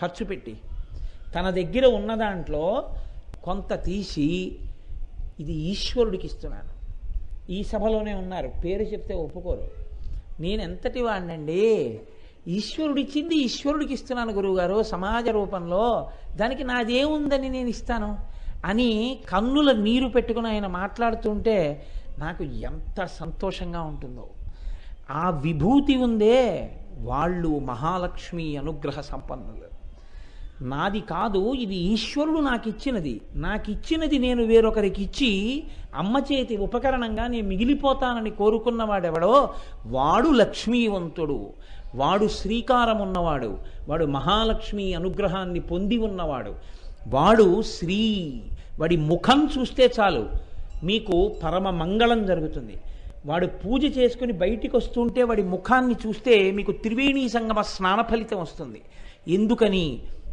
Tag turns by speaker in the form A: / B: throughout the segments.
A: ఖర్చు పెట్టి తన దగ్గర ఉన్న దాంట్లో కొంత తీసి ఇది ఈశ్వరుడికి ఇస్తున్నాను ఈ సభలోనే ఉన్నారు పేరు చెప్తే ఒప్పుకోరు నేను ఎంతటి వాడినండి ఈశ్వరుడు ఇచ్చింది ఈశ్వరుడికి ఇస్తున్నాను గురువుగారు సమాజ రూపంలో దానికి నాదేముందని నేను ఇస్తాను అని కన్నుల నీరు పెట్టుకుని ఆయన మాట్లాడుతుంటే నాకు ఎంత సంతోషంగా ఉంటుందో ఆ విభూతి ఉందే వాళ్ళు మహాలక్ష్మి అనుగ్రహ సంపన్నులు నాది కాదు ఇది ఈశ్వరుడు నాకు ఇచ్చినది నాకు ఇచ్చినది నేను వేరొకరికి ఇచ్చి అమ్మ చేతి ఉపకరణంగా నేను మిగిలిపోతానని కోరుకున్నవాడెవడో వాడు లక్ష్మీవంతుడు వాడు శ్రీకారం ఉన్నవాడు వాడు మహాలక్ష్మి అనుగ్రహాన్ని పొంది ఉన్నవాడు వాడు శ్రీ వాడి ముఖం చూస్తే చాలు మీకు పరమ మంగళం జరుగుతుంది వాడు పూజ చేసుకుని బయటికి వస్తుంటే వాడి ముఖాన్ని చూస్తే మీకు త్రివేణీ సంగమ స్నాన ఫలితం వస్తుంది ఎందుకని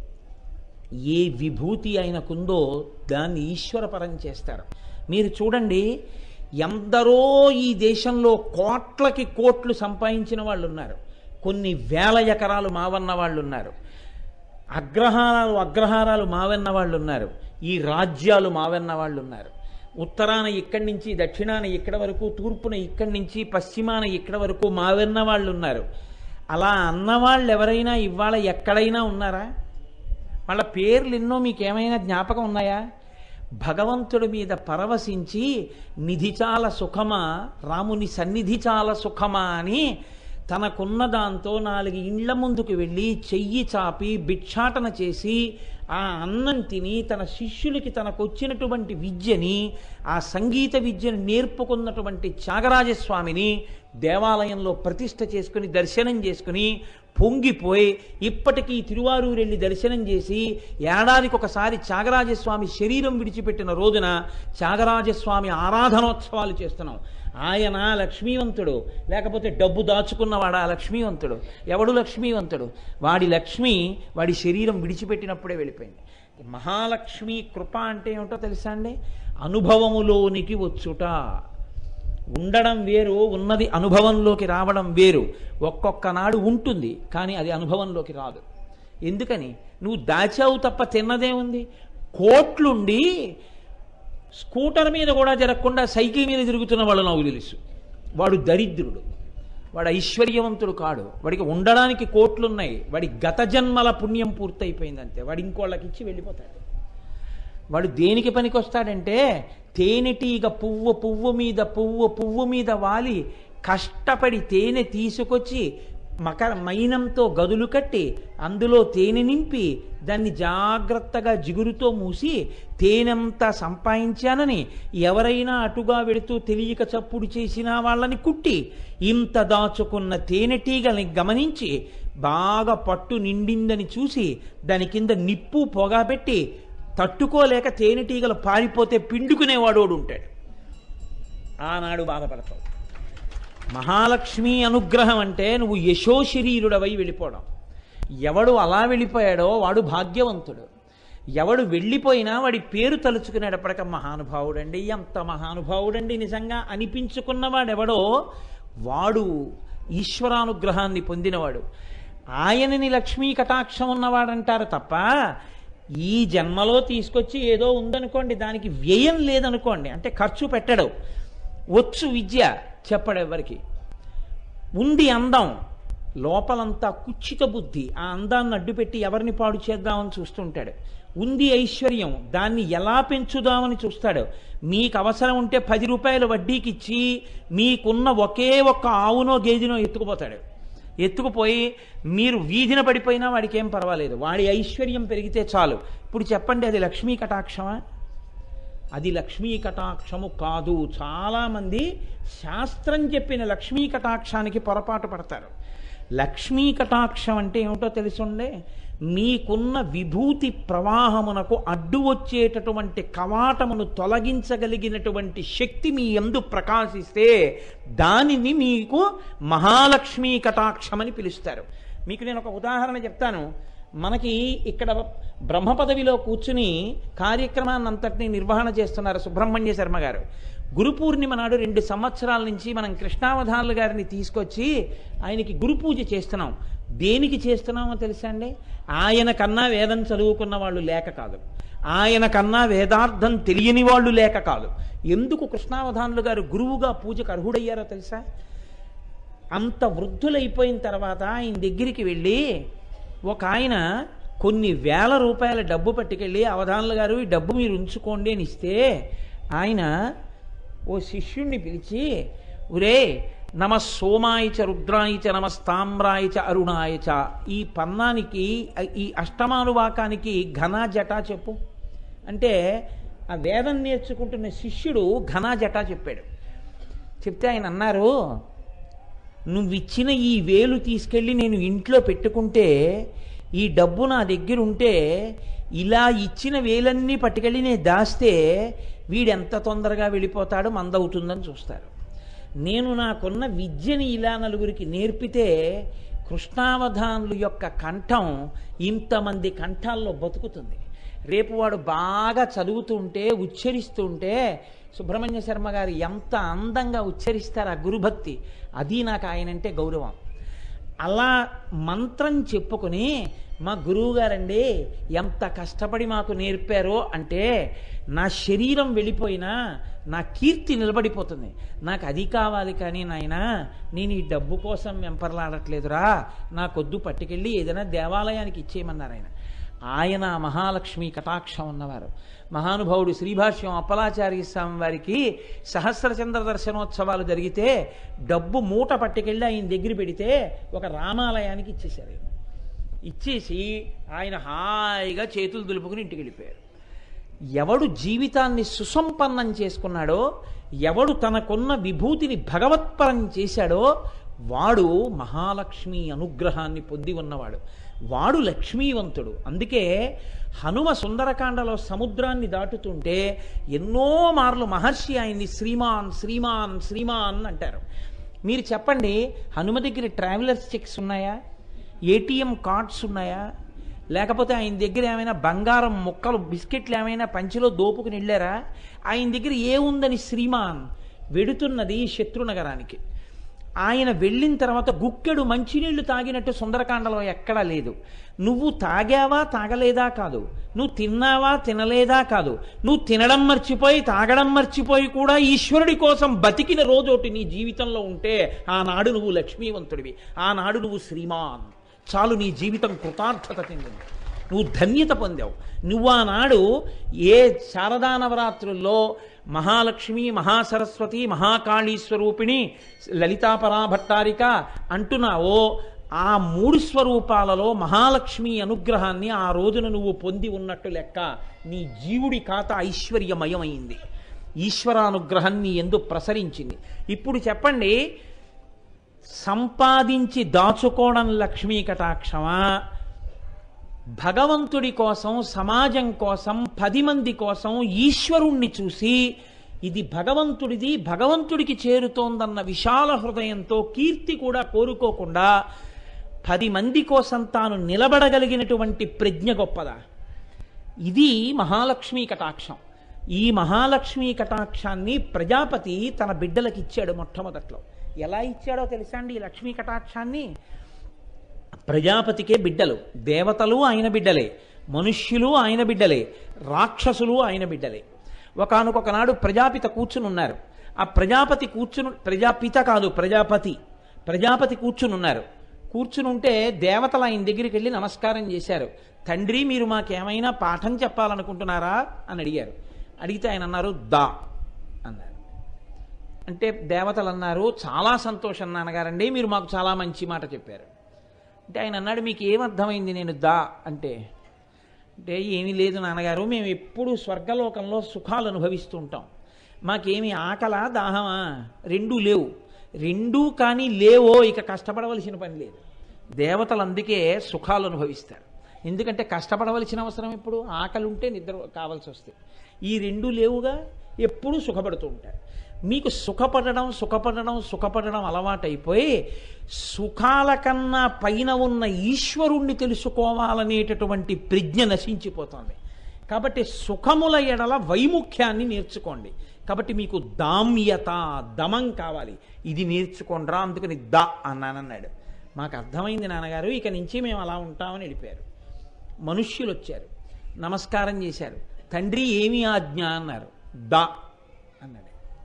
A: ఏ విభూతి ఆయనకుందో దాన్ని ఈశ్వరపరం చేస్తారు మీరు చూడండి ఎందరో ఈ దేశంలో కోట్లకి కోట్లు సంపాదించిన వాళ్ళు ఉన్నారు కొన్ని వేల ఎకరాలు మావన్న వాళ్ళు ఉన్నారు అగ్రహారాలు అగ్రహారాలు మావన్న వాళ్ళు ఉన్నారు ఈ రాజ్యాలు మావన్న వాళ్ళు ఉన్నారు ఉత్తరాన ఇక్కడి నుంచి దక్షిణాన ఇక్కడ వరకు తూర్పున ఇక్కడి నుంచి పశ్చిమాన ఇక్కడ వరకు మావన్న వాళ్ళు ఉన్నారు అలా అన్నవాళ్ళు ఎవరైనా ఇవాళ ఎక్కడైనా ఉన్నారా వాళ్ళ పేర్లు ఎన్నో మీకు ఏమైనా జ్ఞాపకం ఉన్నాయా భగవంతుడి మీద పరవశించి నిధి చాలా సుఖమా రాముని సన్నిధి చాలా సుఖమా అని తనకున్న దాంతో నాలుగు ఇండ్ల ముందుకు వెళ్ళి చెయ్యి చాపి భిక్షాటన చేసి ఆ అన్నం తిని తన శిష్యులకి తనకు వచ్చినటువంటి విద్యని ఆ సంగీత విద్యను నేర్పుకున్నటువంటి త్యాగరాజస్వామిని దేవాలయంలో ప్రతిష్ఠ చేసుకుని దర్శనం చేసుకుని పొంగిపోయి ఇప్పటికీ తిరువారూరు వెళ్ళి దర్శనం చేసి ఏడాదికి ఒకసారి త్యాగరాజస్వామి శరీరం విడిచిపెట్టిన రోజున త్యాగరాజస్వామి ఆరాధనోత్సవాలు చేస్తున్నాం ఆయన లక్ష్మీవంతుడు లేకపోతే డబ్బు దాచుకున్నవాడా లక్ష్మీవంతుడు ఎవడు లక్ష్మీవంతుడు వాడి లక్ష్మి వాడి శరీరం విడిచిపెట్టినప్పుడే వెళ్ళిపోయింది మహాలక్ష్మి కృప అంటే ఏమిటో తెలుసా అండి అనుభవములోనికి వచ్చుట ఉండడం వేరు ఉన్నది అనుభవంలోకి రావడం వేరు ఒక్కొక్క నాడు ఉంటుంది కానీ అది అనుభవంలోకి రాదు ఎందుకని నువ్వు దాచావు తప్ప తిన్నదే ఉంది కోట్లుండి స్కూటర్ మీద కూడా జరగకుండా సైకిల్ మీద తిరుగుతున్న వాళ్ళు నాకు తెలుసు వాడు దరిద్రుడు వాడు ఐశ్వర్యవంతుడు కాడు వాడికి ఉండడానికి కోట్లున్నాయి వాడి గత జన్మల పుణ్యం పూర్తయిపోయింది అంతే వాడు ఇంకోళ్ళకి ఇచ్చి వెళ్ళిపోతాడు వాడు దేనికి పనికొస్తాడంటే తేనెటీగ పువ్వు పువ్వు మీద పువ్వు పువ్వు మీద వాలి కష్టపడి తేనె తీసుకొచ్చి మకర మైనంతో గదులు కట్టి అందులో తేనె నింపి దాన్ని జాగ్రత్తగా జిగురుతో మూసి తేనెంతా సంపాదించానని ఎవరైనా అటుగా వెడుతూ తెలియక చప్పుడు చేసిన వాళ్ళని కుట్టి ఇంత దాచుకున్న తేనెటీగల్ని గమనించి బాగా పట్టు నిండిందని చూసి దాని కింద నిప్పు పొగ పెట్టి తట్టుకోలేక తేనెటీగలు పారిపోతే పిండుకునేవాడు ఉంటాడు ఆనాడు బాధపడతావు మహాలక్ష్మి అనుగ్రహం అంటే నువ్వు యశోశరీరుడవై వెళ్ళిపోవడం ఎవడు అలా వెళ్ళిపోయాడో వాడు భాగ్యవంతుడు ఎవడు వెళ్ళిపోయినా వాడి పేరు తలుచుకునేటప్పటిక మహానుభావుడండి ఎంత మహానుభావుడండి నిజంగా అనిపించుకున్నవాడెవడో వాడు ఈశ్వరానుగ్రహాన్ని పొందినవాడు ఆయనని లక్ష్మీ కటాక్షం ఉన్నవాడంటారు తప్ప ఈ జన్మలో తీసుకొచ్చి ఏదో ఉందనుకోండి దానికి వ్యయం లేదనుకోండి అంటే ఖర్చు పెట్టడు వచ్చు విద్య చెప్పడు ఎవరికి ఉంది అందం లోపలంతా కుచ్చిత బుద్ధి ఆ అందాన్ని అడ్డుపెట్టి ఎవరిని పాడు చేద్దామని చూస్తుంటాడు ఉంది ఐశ్వర్యం దాన్ని ఎలా పెంచుదామని చూస్తాడు మీకు అవసరం ఉంటే పది రూపాయల వడ్డీకి ఇచ్చి మీకున్న ఒకే ఒక్క ఆవునో గేదెనో ఎత్తుకుపోతాడు ఎత్తుకుపోయి మీరు వీధిన పడిపోయినా వాడికి ఏం పర్వాలేదు వాడి ఐశ్వర్యం పెరిగితే చాలు ఇప్పుడు చెప్పండి అది లక్ష్మీ కటాక్షమా అది లక్ష్మీ కటాక్షము కాదు చాలామంది శాస్త్రం చెప్పిన లక్ష్మీ కటాక్షానికి పొరపాటు పడతారు లక్ష్మీ కటాక్షం అంటే ఏమిటో తెలుసుండే మీకున్న విభూతి ప్రవాహమునకు అడ్డు వచ్చేటటువంటి కవాటమును తొలగించగలిగినటువంటి శక్తి మీ ఎందు ప్రకాశిస్తే దానిని మీకు మహాలక్ష్మీ కటాక్షమని పిలుస్తారు మీకు నేను ఒక ఉదాహరణ చెప్తాను మనకి ఇక్కడ బ్రహ్మ పదవిలో కూర్చుని కార్యక్రమాన్ని అంతటినీ నిర్వహణ చేస్తున్నారు సుబ్రహ్మణ్య శర్మ గారు గురు పూర్ణిమ నాడు రెండు సంవత్సరాల నుంచి మనం కృష్ణావధానులు గారిని తీసుకొచ్చి ఆయనకి గురు పూజ చేస్తున్నాం దేనికి చేస్తున్నామో తెలుసా అండి ఆయన కన్నా వేదం చదువుకున్న వాళ్ళు లేక కాదు ఆయన కన్నా వేదార్థం తెలియని వాళ్ళు లేక కాదు ఎందుకు కృష్ణావధానులు గారు గురువుగా పూజకు అర్హుడయ్యారో తెలుసా అంత వృద్ధులైపోయిన తర్వాత ఆయన దగ్గరికి వెళ్ళి ఒక ఆయన కొన్ని వేల రూపాయల డబ్బు పట్టుకెళ్ళి అవధానులు గారు ఈ డబ్బు మీరు ఉంచుకోండి అని ఇస్తే ఆయన ఓ శిష్యుణ్ణి పిలిచి ఒరే నమ సోమాయచ రుద్రాయచ నమస్తామ్రాయచ అరుణాయచ ఈ పన్నానికి ఈ అష్టమానువాకానికి ఘన జట చెప్పు అంటే ఆ వేదం నేర్చుకుంటున్న శిష్యుడు ఘన జట చెప్పాడు చెప్తే ఆయన అన్నారు నువ్విచ్చిన ఈ వేలు తీసుకెళ్ళి నేను ఇంట్లో పెట్టుకుంటే ఈ డబ్బు నా దగ్గర ఉంటే ఇలా ఇచ్చిన వేలన్నీ పట్టుకెళ్ళి నేను దాస్తే వీడెంత తొందరగా వెళ్ళిపోతాడో మందవుతుందని చూస్తారు నేను నాకున్న విద్యని ఇలా నలుగురికి నేర్పితే కృష్ణావధానుల యొక్క కంఠం ఇంతమంది కంఠాల్లో బతుకుతుంది రేపు వాడు బాగా చదువుతుంటే ఉచ్చరిస్తుంటే సుబ్రహ్మణ్య శర్మ గారు ఎంత అందంగా ఉచ్చరిస్తారు ఆ గురుభక్తి అది నాకు ఆయనంటే గౌరవం అలా మంత్రం చెప్పుకుని మా గురువు గారండి ఎంత కష్టపడి మాకు నేర్పారో అంటే నా శరీరం వెళ్ళిపోయినా నా కీర్తి నిలబడిపోతుంది నాకు అది కావాలి కానీ నాయన నేను ఈ డబ్బు కోసం వెంపర్లాడట్లేదురా నాకొద్దు పట్టుకెళ్ళి ఏదైనా దేవాలయానికి ఇచ్చేయమన్నారు ఆయన ఆయన మహాలక్ష్మి కటాక్షం ఉన్నవారు మహానుభావుడు శ్రీభాష్యం అప్పలాచార్య స్వామి వారికి సహస్రచంద్ర దర్శనోత్సవాలు జరిగితే డబ్బు మూట పట్టుకెళ్ళి ఆయన దగ్గర పెడితే ఒక రామాలయానికి ఇచ్చేశారు ఇచ్చేసి ఆయన హాయిగా చేతులు దులుపుకుని ఇంటికి వెళ్ళిపోయారు ఎవడు జీవితాన్ని సుసంపన్నం చేసుకున్నాడో ఎవడు తనకున్న విభూతిని భగవత్పరం చేశాడో వాడు మహాలక్ష్మి అనుగ్రహాన్ని పొంది ఉన్నవాడు వాడు లక్ష్మీవంతుడు అందుకే హనుమ సుందరకాండలో సముద్రాన్ని దాటుతుంటే ఎన్నో మార్లు మహర్షి ఆయన్ని శ్రీమాన్ శ్రీమాన్ శ్రీమాన్ అంటారు మీరు చెప్పండి హనుమ దగ్గర ట్రావెలర్స్ చెక్స్ ఉన్నాయా ఏటీఎం కార్డ్స్ ఉన్నాయా లేకపోతే ఆయన దగ్గర ఏమైనా బంగారం ముక్కలు బిస్కెట్లు ఏమైనా పంచిలో దోపుకుని వెళ్ళారా ఆయన దగ్గర ఏముందని శ్రీమాన్ వెడుతున్నది శత్రునగరానికి ఆయన వెళ్ళిన తర్వాత గుక్కెడు మంచినీళ్లు తాగినట్టు సుందరకాండలో ఎక్కడా లేదు నువ్వు తాగావా తాగలేదా కాదు నువ్వు తిన్నావా తినలేదా కాదు నువ్వు తినడం మర్చిపోయి తాగడం మర్చిపోయి కూడా ఈశ్వరుడి కోసం బతికిన రోజోటి నీ జీవితంలో ఉంటే ఆనాడు నువ్వు లక్ష్మీవంతుడివి ఆనాడు నువ్వు శ్రీమాన్ చాలు నీ జీవితం కృతార్థత చెందింది నువ్వు ధన్యత పొందావు నువ్వు ఆనాడు ఏ శారదా నవరాత్రుల్లో మహాలక్ష్మి మహాసరస్వతి మహాకాళీ స్వరూపిణి లలితాపరాభట్టారిక అంటున్నావో ఆ మూడు స్వరూపాలలో మహాలక్ష్మి అనుగ్రహాన్ని ఆ రోజున నువ్వు పొంది ఉన్నట్టు లెక్క నీ జీవుడి ఖాతా ఐశ్వర్యమయమైంది ఈశ్వరానుగ్రహం నీ ఎందు ప్రసరించింది ఇప్పుడు చెప్పండి సంపాదించి దాచుకోవడం లక్ష్మీ కటాక్షమా భగవంతుడి కోసం సమాజం కోసం పది మంది కోసం ఈశ్వరుణ్ణి చూసి ఇది భగవంతుడిది భగవంతుడికి చేరుతోందన్న విశాల హృదయంతో కీర్తి కూడా కోరుకోకుండా పది మంది కోసం తాను నిలబడగలిగినటువంటి ప్రజ్ఞ గొప్పదా ఇది మహాలక్ష్మీ కటాక్షం ఈ మహాలక్ష్మీ కటాక్షాన్ని ప్రజాపతి తన బిడ్డలకు ఇచ్చాడు మొట్టమొదట్లో ఎలా ఇచ్చాడో తెలుసా అండి ఈ లక్ష్మీ కటాక్షాన్ని ప్రజాపతికే బిడ్డలు దేవతలు ఆయన బిడ్డలే మనుష్యులు ఆయన బిడ్డలే రాక్షసులు ఆయన బిడ్డలే ఒకనకొకనాడు ప్రజాపిత కూర్చుని ఉన్నారు ఆ ప్రజాపతి కూర్చుని ప్రజాపిత కాదు ప్రజాపతి ప్రజాపతి కూర్చుని ఉన్నారు కూర్చుని ఉంటే దేవతలు ఆయన దగ్గరికి వెళ్ళి నమస్కారం చేశారు తండ్రి మీరు మాకేమైనా పాఠం చెప్పాలనుకుంటున్నారా అని అడిగారు అడిగితే ఆయన అన్నారు దా అన్నారు అంటే దేవతలు అన్నారు చాలా సంతోషం నాన్నగారండి మీరు మాకు చాలా మంచి మాట చెప్పారు అంటే ఆయన అన్నాడు మీకు ఏమర్థమైంది నేను దా అంటే అంటే ఏమీ లేదు నాన్నగారు మేము ఎప్పుడు స్వర్గలోకంలో సుఖాలు అనుభవిస్తూ ఉంటాం మాకేమి ఆకలా దాహమా రెండూ లేవు రెండూ కానీ లేవో ఇక కష్టపడవలసిన పని లేదు దేవతలు అందుకే సుఖాలు అనుభవిస్తారు ఎందుకంటే కష్టపడవలసిన అవసరం ఎప్పుడు ఆకలి ఉంటే నిద్ర కావాల్సి వస్తుంది ఈ రెండు లేవుగా ఎప్పుడూ సుఖపడుతూ ఉంటారు మీకు సుఖపడడం సుఖపడడం సుఖపడడం అలవాటైపోయి సుఖాల కన్నా పైన ఉన్న ఈశ్వరుణ్ణి తెలుసుకోవాలనేటటువంటి ప్రజ్ఞ నశించిపోతుంది కాబట్టి సుఖముల ఎడల వైముఖ్యాన్ని నేర్చుకోండి కాబట్టి మీకు దామ్యత దమం కావాలి ఇది నేర్చుకోండిరా అందుకని ద అన్నానన్నాడు మాకు అర్థమైంది నాన్నగారు ఇక నుంచి మేము అలా ఉంటామని వెళ్ళిపోయారు మనుష్యులు వచ్చారు నమస్కారం చేశారు తండ్రి ఏమి ఆజ్ఞ అన్నారు దా అన్నాడు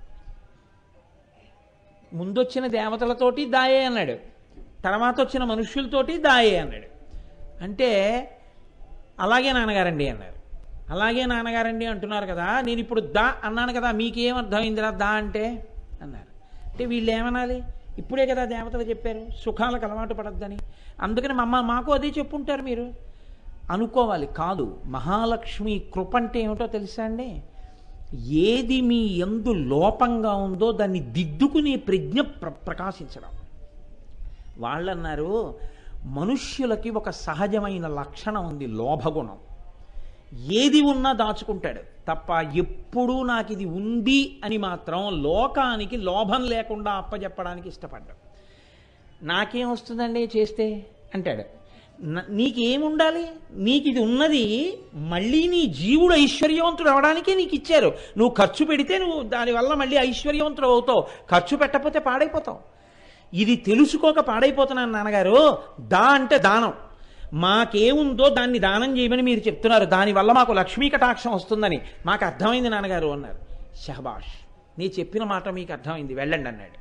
A: ముందొచ్చిన దేవతలతోటి దాయే అన్నాడు తర్వాత వచ్చిన మనుష్యులతోటి దాయే అన్నాడు అంటే అలాగే నాన్నగారండి అన్నారు అలాగే నాన్నగారండి అంటున్నారు కదా నేను ఇప్పుడు దా అన్నాను కదా మీకేం అర్థమైందిరా దా అంటే అన్నారు అంటే వీళ్ళు ఏమనాలి ఇప్పుడే కదా దేవతలు చెప్పారు సుఖాలకు అలవాటు పడద్దని అందుకని మమ్మ మాకు అదే చెప్పుంటారు మీరు అనుకోవాలి కాదు మహాలక్ష్మి కృప అంటే ఏమిటో తెలుసా అండి ఏది మీ ఎందు లోపంగా ఉందో దాన్ని దిద్దుకునే ప్రజ్ఞ ప్ర ప్రకాశించడం వాళ్ళన్నారు మనుష్యులకి ఒక సహజమైన లక్షణం ఉంది లోభగుణం ఏది ఉన్నా దాచుకుంటాడు తప్ప ఎప్పుడూ నాకు ఇది ఉంది అని మాత్రం లోకానికి లోభం లేకుండా అప్పచెప్పడానికి ఇష్టపడ్డాడు నాకేం వస్తుందండి చేస్తే అంటాడు "న- నీకేముండాలి నీకు ఇది ఉన్నది మళ్ళీ నీ జీవుడు ఐశ్వర్యవంతుడు అవడానికే నీకు ఇచ్చారు నువ్వు ఖర్చు పెడితే నువ్వు దానివల్ల మళ్ళీ ఐశ్వర్యవంతుడు అవుతావు ఖర్చు పెట్టకపోతే పాడైపోతావు ఇది తెలుసుకోక పాడైపోతున్నాను నాన్నగారు దా అంటే దానం మాకేముందో దాన్ని దానం చేయమని మీరు చెప్తున్నారు దానివల్ల మాకు లక్ష్మీ కటాక్షం వస్తుందని మాకు అర్థమైంది నాన్నగారు అన్నారు షహబాష్ నీ చెప్పిన మాట మీకు అర్థమైంది వెళ్ళండి అన్నాడు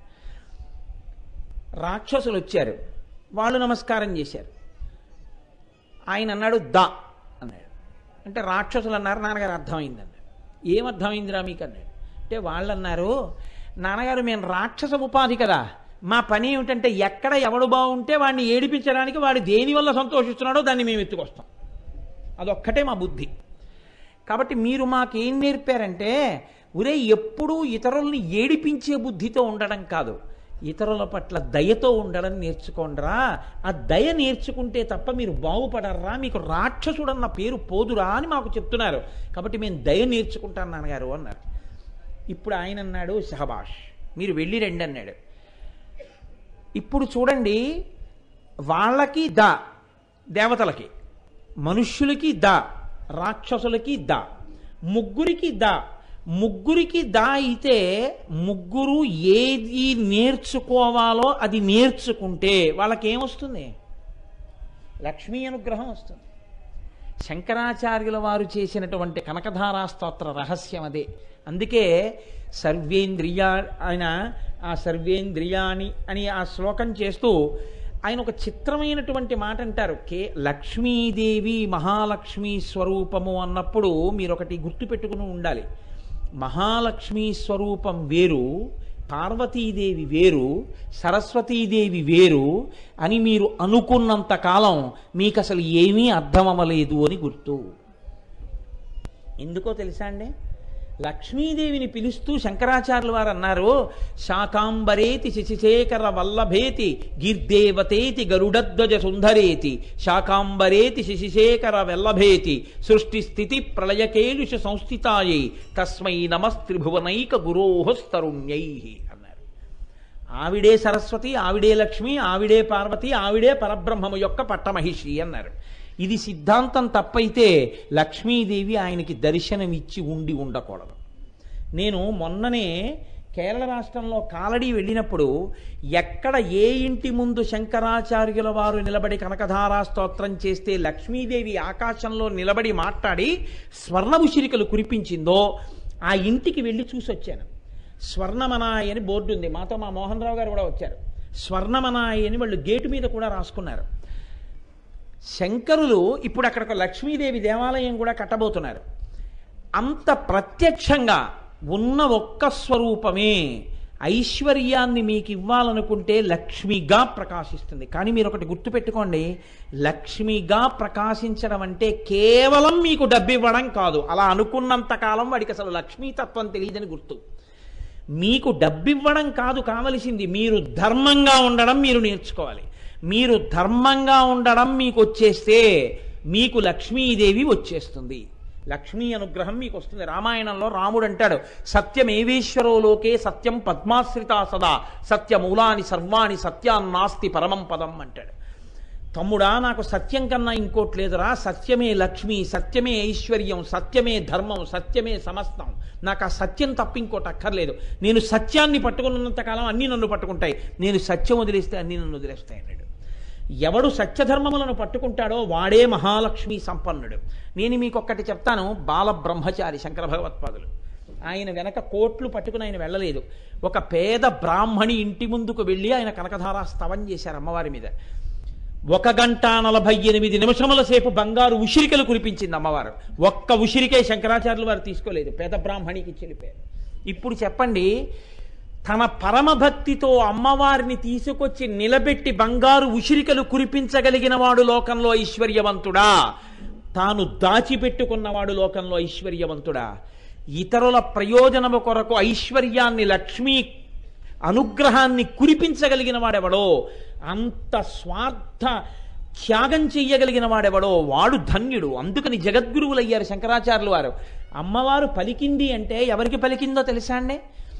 A: రాక్షసులు వచ్చారు వాళ్ళు నమస్కారం చేశారు ఆయన అన్నాడు దా అన్నాడు అంటే రాక్షసులు అన్నారు నాన్నగారు అర్థమైంది అన్నాడు ఏం అర్థమైందిరా మీకు అన్నాడు అంటే వాళ్ళు అన్నారు నాన్నగారు మేము రాక్షస ఉపాధి కదా మా పని ఏమిటంటే ఎక్కడ ఎవడు బాగుంటే వాడిని ఏడిపించడానికి వాడు దేనివల్ల సంతోషిస్తున్నాడో దాన్ని మేము ఎత్తుకొస్తాం అదొక్కటే మా బుద్ధి కాబట్టి మీరు మాకేం నేర్పారంటే ఒరే ఎప్పుడూ ఇతరుల్ని ఏడిపించే బుద్ధితో ఉండడం కాదు ఇతరుల పట్ల దయతో ఉండడం నేర్చుకోండిరా ఆ దయ నేర్చుకుంటే తప్ప మీరు బాగుపడర్రా మీకు రాక్షసుడన్న పేరు పోదురా అని మాకు చెప్తున్నారు కాబట్టి మేము దయ నేర్చుకుంటాను నాన్నగారు అన్నారు ఇప్పుడు ఆయన అన్నాడు షహబాష్ మీరు వెళ్ళి రండి అన్నాడు ఇప్పుడు చూడండి వాళ్ళకి ద దేవతలకి మనుష్యులకి ద రాక్షసులకి ద ముగ్గురికి ద ముగ్గురికి దా అయితే ముగ్గురు ఏది నేర్చుకోవాలో అది నేర్చుకుంటే వాళ్ళకి ఏమొస్తుంది లక్ష్మీ అనుగ్రహం వస్తుంది శంకరాచార్యుల వారు చేసినటువంటి కనకధారా స్తోత్ర రహస్యం అదే అందుకే సర్వేంద్రియా ఆయన ఆ సర్వేంద్రియాని అని ఆ శ్లోకం చేస్తూ ఆయన ఒక చిత్రమైనటువంటి మాట అంటారు కే లక్ష్మీదేవి మహాలక్ష్మి స్వరూపము అన్నప్పుడు మీరు ఒకటి గుర్తుపెట్టుకుని ఉండాలి మహాలక్ష్మి స్వరూపం వేరు పార్వతీదేవి వేరు సరస్వతీదేవి వేరు అని మీరు అనుకున్నంత కాలం మీకు అసలు ఏమీ అర్థం అవ్వలేదు అని గుర్తు ఎందుకో తెలుసా అండి లక్ష్మీదేవిని పిలుస్తూ శంకరాచార్యుల వారు అన్నారు శాకాంబరేతి శశిశేఖర వల్లభేతి గిర్దేవతేతి గరుడధ్వజ సుందరేతి శాకాంబరేతి శశిశేఖర వల్లభేతి సృష్టి స్థితి ప్రళయకేలుష సంస్థితాయై తస్మై నమస్త్రిభువనైక గురోహస్తరుణ్యై అన్నారు ఆవిడే సరస్వతి ఆవిడే లక్ష్మి ఆవిడే పార్వతి ఆవిడే పరబ్రహ్మము యొక్క పట్టమహిషి అన్నారు ఇది సిద్ధాంతం తప్పైతే లక్ష్మీదేవి ఆయనకి దర్శనమిచ్చి ఉండి ఉండకూడదు నేను మొన్ననే కేరళ రాష్ట్రంలో కాలడి వెళ్ళినప్పుడు ఎక్కడ ఏ ఇంటి ముందు శంకరాచార్యుల వారు నిలబడి కనకధారా స్తోత్రం చేస్తే లక్ష్మీదేవి ఆకాశంలో నిలబడి మాట్లాడి స్వర్ణభుషిరికలు కురిపించిందో ఆ ఇంటికి వెళ్ళి చూసొచ్చాను స్వర్ణమనాయి అని బోర్డు ఉంది మాతో మా మోహన్ రావు గారు కూడా వచ్చారు స్వర్ణమనాయి అని వాళ్ళు గేటు మీద కూడా రాసుకున్నారు శంకరులు ఇప్పుడు అక్కడ ఒక లక్ష్మీదేవి దేవాలయం కూడా కట్టబోతున్నారు అంత ప్రత్యక్షంగా ఉన్న ఒక్క స్వరూపమే ఐశ్వర్యాన్ని మీకు ఇవ్వాలనుకుంటే లక్ష్మిగా ప్రకాశిస్తుంది కానీ మీరు ఒకటి గుర్తుపెట్టుకోండి లక్ష్మిగా ప్రకాశించడం అంటే కేవలం మీకు డబ్బు ఇవ్వడం కాదు అలా అనుకున్నంత కాలం వాడికి అసలు లక్ష్మీతత్వం తెలియదని గుర్తు మీకు డబ్బివ్వడం కాదు కావలసింది మీరు ధర్మంగా ఉండడం మీరు నేర్చుకోవాలి మీరు ధర్మంగా ఉండడం మీకు వచ్చేస్తే మీకు లక్ష్మీదేవి వచ్చేస్తుంది లక్ష్మీ అనుగ్రహం మీకు వస్తుంది రామాయణంలో రాముడు అంటాడు సత్యమేవేశ్వరో లోకే సత్యం పద్మాశ్రితా సదా సత్యమూలాని సర్వాణి సత్యాన్నాస్తి పరమం పదం అంటాడు తమ్ముడా నాకు సత్యం కన్నా ఇంకోటి లేదురా సత్యమే లక్ష్మి సత్యమే ఐశ్వర్యం సత్యమే ధర్మం సత్యమే సమస్తం నాకు ఆ సత్యం తప్ప ఇంకోటి అక్కర్లేదు నేను సత్యాన్ని పట్టుకున్నంత కాలం అన్నీ నన్ను పట్టుకుంటాయి నేను సత్యం వదిలేస్తే అన్నీ నన్ను వదిలేస్తాయి అన్నాడు ఎవడు సత్యధర్మములను పట్టుకుంటాడో వాడే మహాలక్ష్మి సంపన్నుడు నేను మీకు ఒక్కటి చెప్తాను బాల బ్రహ్మచారి శంకర భగవత్పాదులు ఆయన వెనక కోట్లు పట్టుకుని ఆయన వెళ్ళలేదు ఒక పేద బ్రాహ్మణి ఇంటి ముందుకు వెళ్ళి ఆయన కనకధారా స్తవం చేశారు అమ్మవారి మీద ఒక గంట నలభై ఎనిమిది నిమిషముల సేపు బంగారు ఉసిరికలు కురిపించింది అమ్మవారు ఒక్క ఉసిరికే శంకరాచార్యులు వారు తీసుకోలేదు పేద బ్రాహ్మణికి చెలిపారు ఇప్పుడు చెప్పండి తన పరమభక్తితో అమ్మవారిని తీసుకొచ్చి నిలబెట్టి బంగారు ఉసిరికలు కురిపించగలిగిన వాడు లోకంలో ఐశ్వర్యవంతుడా తాను దాచిపెట్టుకున్నవాడు లోకంలో ఐశ్వర్యవంతుడా ఇతరుల ప్రయోజనము కొరకు ఐశ్వర్యాన్ని లక్ష్మీ అనుగ్రహాన్ని కురిపించగలిగిన వాడెవడో అంత స్వార్థ త్యాగం చెయ్యగలిగిన వాడెవడో వాడు ధన్యుడు అందుకని జగద్గురువులయ్యారు శంకరాచార్యులు వారు అమ్మవారు పలికింది అంటే ఎవరికి పలికిందో తెలుసా అండి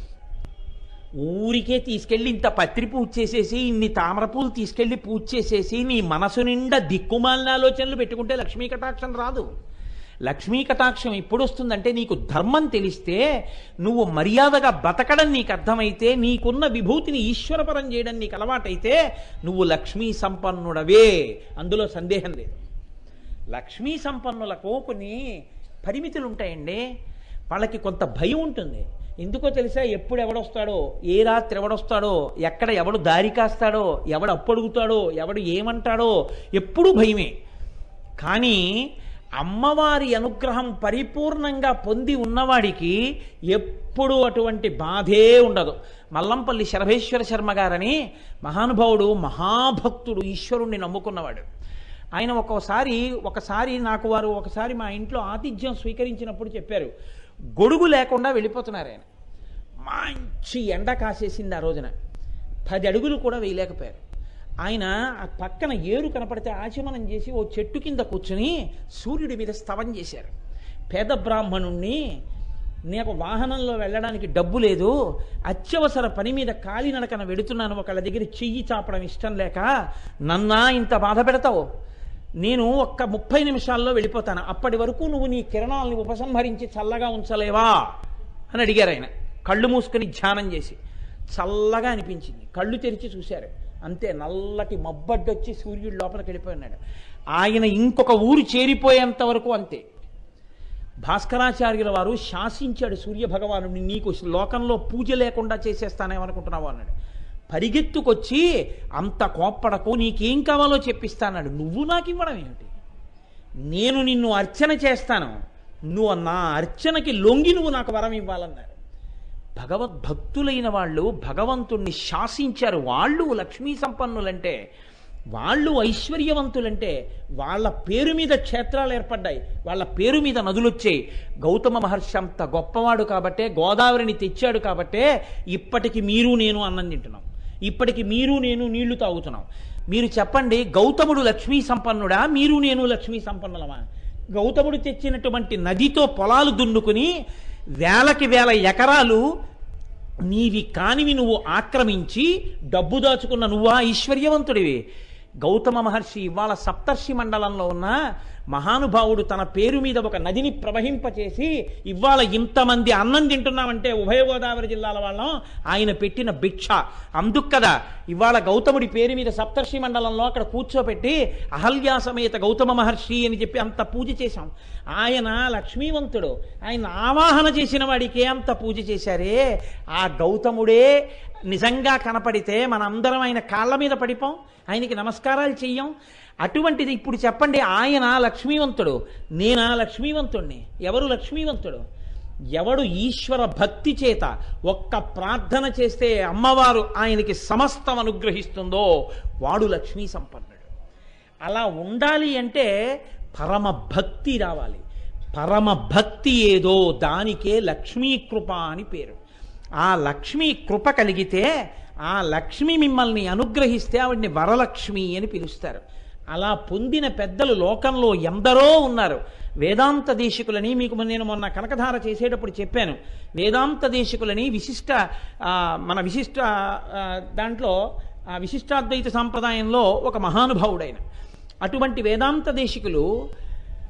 A: ఊరికే తీసుకెళ్ళి ఇంత పత్రి పూజ చేసేసి ఇన్ని తామర పూలు తీసుకెళ్ళి పూజ చేసేసి నీ మనసు నిండా దిక్కుమాలిన ఆలోచనలు పెట్టుకుంటే లక్ష్మీ కటాక్షం రాదు లక్ష్మీ కటాక్షం ఎప్పుడు వస్తుందంటే నీకు ధర్మం తెలిస్తే నువ్వు మర్యాదగా బతకడం నీకు అర్థమైతే నీకున్న విభూతిని ఈశ్వరపరం చేయడం నీకు అలవాటైతే నువ్వు లక్ష్మీ సంపన్నుడవే అందులో సందేహం లేదు లక్ష్మీ సంపన్నులకు కొన్ని పరిమితులు ఉంటాయండి వాళ్ళకి కొంత భయం ఉంటుంది ఎందుకో తెలుసా ఎప్పుడు ఎవడొస్తాడో ఏ రాత్రి ఎవడొస్తాడో ఎక్కడ ఎవడు దారి కాస్తాడో ఎవడు అప్పడుగుతాడో ఎవడు ఏమంటాడో ఎప్పుడూ భయమే కానీ అమ్మవారి అనుగ్రహం పరిపూర్ణంగా పొంది ఉన్నవాడికి ఎప్పుడూ అటువంటి బాధే ఉండదు మల్లంపల్లి శరభేశ్వర శర్మ గారని మహానుభావుడు మహాభక్తుడు ఈశ్వరుణ్ణి నమ్ముకున్నవాడు ఆయన ఒక్కోసారి ఒకసారి నాకు వారు ఒకసారి మా ఇంట్లో ఆతిథ్యం స్వీకరించినప్పుడు చెప్పారు గొడుగు లేకుండా వెళ్ళిపోతున్నారు ఆయన మంచి ఎండ కాసేసింది ఆ రోజున పది అడుగులు కూడా వేయలేకపోయారు ఆయన ఆ పక్కన ఏరు కనపడితే ఆచమనం చేసి ఓ చెట్టు కింద కూర్చుని సూర్యుడి మీద స్తవం చేశారు పేద బ్రాహ్మణుణ్ణి నాకు వాహనంలో వెళ్ళడానికి డబ్బు లేదు అత్యవసర పని మీద కాలినడకన వెడుతున్నాను ఒకళ్ళ దగ్గర చెయ్యి చాపడం ఇష్టం లేక నన్నా ఇంత బాధ పెడతావు నేను ఒక్క ముప్పై నిమిషాల్లో వెళ్ళిపోతాను అప్పటి వరకు నువ్వు నీ కిరణాలని ఉపసంహరించి చల్లగా ఉంచలేవా అని అడిగారు ఆయన కళ్ళు మూసుకొని ధ్యానం చేసి చల్లగా అనిపించింది కళ్ళు తెరిచి చూశారు అంతే నల్లటి మబ్బడ్డొచ్చి సూర్యుడు లోపలికి వెళ్ళిపోయి ఉన్నాడు ఆయన ఇంకొక ఊరు చేరిపోయేంత వరకు అంతే భాస్కరాచార్యుల వారు శాసించాడు సూర్య భగవాను నీకు లోకంలో పూజ లేకుండా చేసేస్తానేమనుకుంటున్నావు అన్నాడు పరిగెత్తుకొచ్చి అంత కోప్పడకు నీకేం కావాలో చెప్పిస్తాన్నాడు నువ్వు నాకు ఇవ్వడం ఏమిటి నేను నిన్ను అర్చన చేస్తాను నువ్వు నా అర్చనకి లొంగి నువ్వు నాకు వరం ఇవ్వాలన్నాడు భగవద్భక్తులైన వాళ్ళు భగవంతుణ్ణి శాసించారు వాళ్ళు లక్ష్మీ సంపన్నులంటే వాళ్ళు ఐశ్వర్యవంతులంటే వాళ్ళ పేరు మీద క్షేత్రాలు ఏర్పడ్డాయి వాళ్ళ పేరు మీద నదులు వచ్చాయి గౌతమ మహర్షి అంత గొప్పవాడు కాబట్టే గోదావరిని తెచ్చాడు కాబట్టే ఇప్పటికి మీరు నేను అన్నం తింటున్నాం ఇప్పటికి మీరు నేను నీళ్లు తాగుతున్నాం మీరు చెప్పండి గౌతముడు లక్ష్మీ సంపన్నుడా మీరు నేను లక్ష్మీ సంపన్నులమా గౌతముడు తెచ్చినటువంటి నదితో పొలాలు దున్నుకుని వేలకి వేల ఎకరాలు నీవి కానివి నువ్వు ఆక్రమించి డబ్బు దాచుకున్న నువ్వా ఐశ్వర్యవంతుడివి గౌతమ మహర్షి ఇవాళ సప్తర్షి మండలంలో ఉన్న మహానుభావుడు తన పేరు మీద ఒక నదిని ప్రవహింపచేసి ఇవాళ ఇంతమంది అన్నం తింటున్నామంటే ఉభయ గోదావరి జిల్లాల వాళ్ళం ఆయన పెట్టిన భిక్ష అందుకు కదా ఇవాళ గౌతముడి పేరు మీద సప్తర్షి మండలంలో అక్కడ కూర్చోపెట్టి అహల్యా సమేత గౌతమ మహర్షి అని చెప్పి అంత పూజ చేశాం ఆయన లక్ష్మీవంతుడు ఆయన ఆవాహన చేసిన వాడికే అంత పూజ చేశారే ఆ గౌతముడే నిజంగా కనపడితే మనందరం ఆయన కాళ్ళ మీద పడిపోం ఆయనకి నమస్కారాలు చెయ్యం అటువంటిది ఇప్పుడు చెప్పండి ఆయన లక్ష్మీవంతుడు నేనా లక్ష్మీవంతుణ్ణి ఎవరు లక్ష్మీవంతుడు ఎవడు ఈశ్వర భక్తి చేత ఒక్క ప్రార్థన చేస్తే అమ్మవారు ఆయనకి సమస్తం అనుగ్రహిస్తుందో వాడు లక్ష్మీ సంపన్నుడు అలా ఉండాలి అంటే పరమ భక్తి రావాలి పరమ భక్తి ఏదో దానికే లక్ష్మీ కృప అని పేరు ఆ లక్ష్మీ కృప కలిగితే ఆ లక్ష్మి మిమ్మల్ని అనుగ్రహిస్తే ఆవిడ్ని వరలక్ష్మి అని పిలుస్తారు అలా పొందిన పెద్దలు లోకంలో ఎందరో ఉన్నారు వేదాంత దేశికులని మీకు నేను మొన్న కనకధార చేసేటప్పుడు చెప్పాను వేదాంత దేశికులని విశిష్ట ఆ, మన విశిష్ట ఆ, దాంట్లో ఆ విశిష్టాద్వైత సాంప్రదాయంలో ఒక మహానుభావుడైన అటువంటి వేదాంత దేశికులు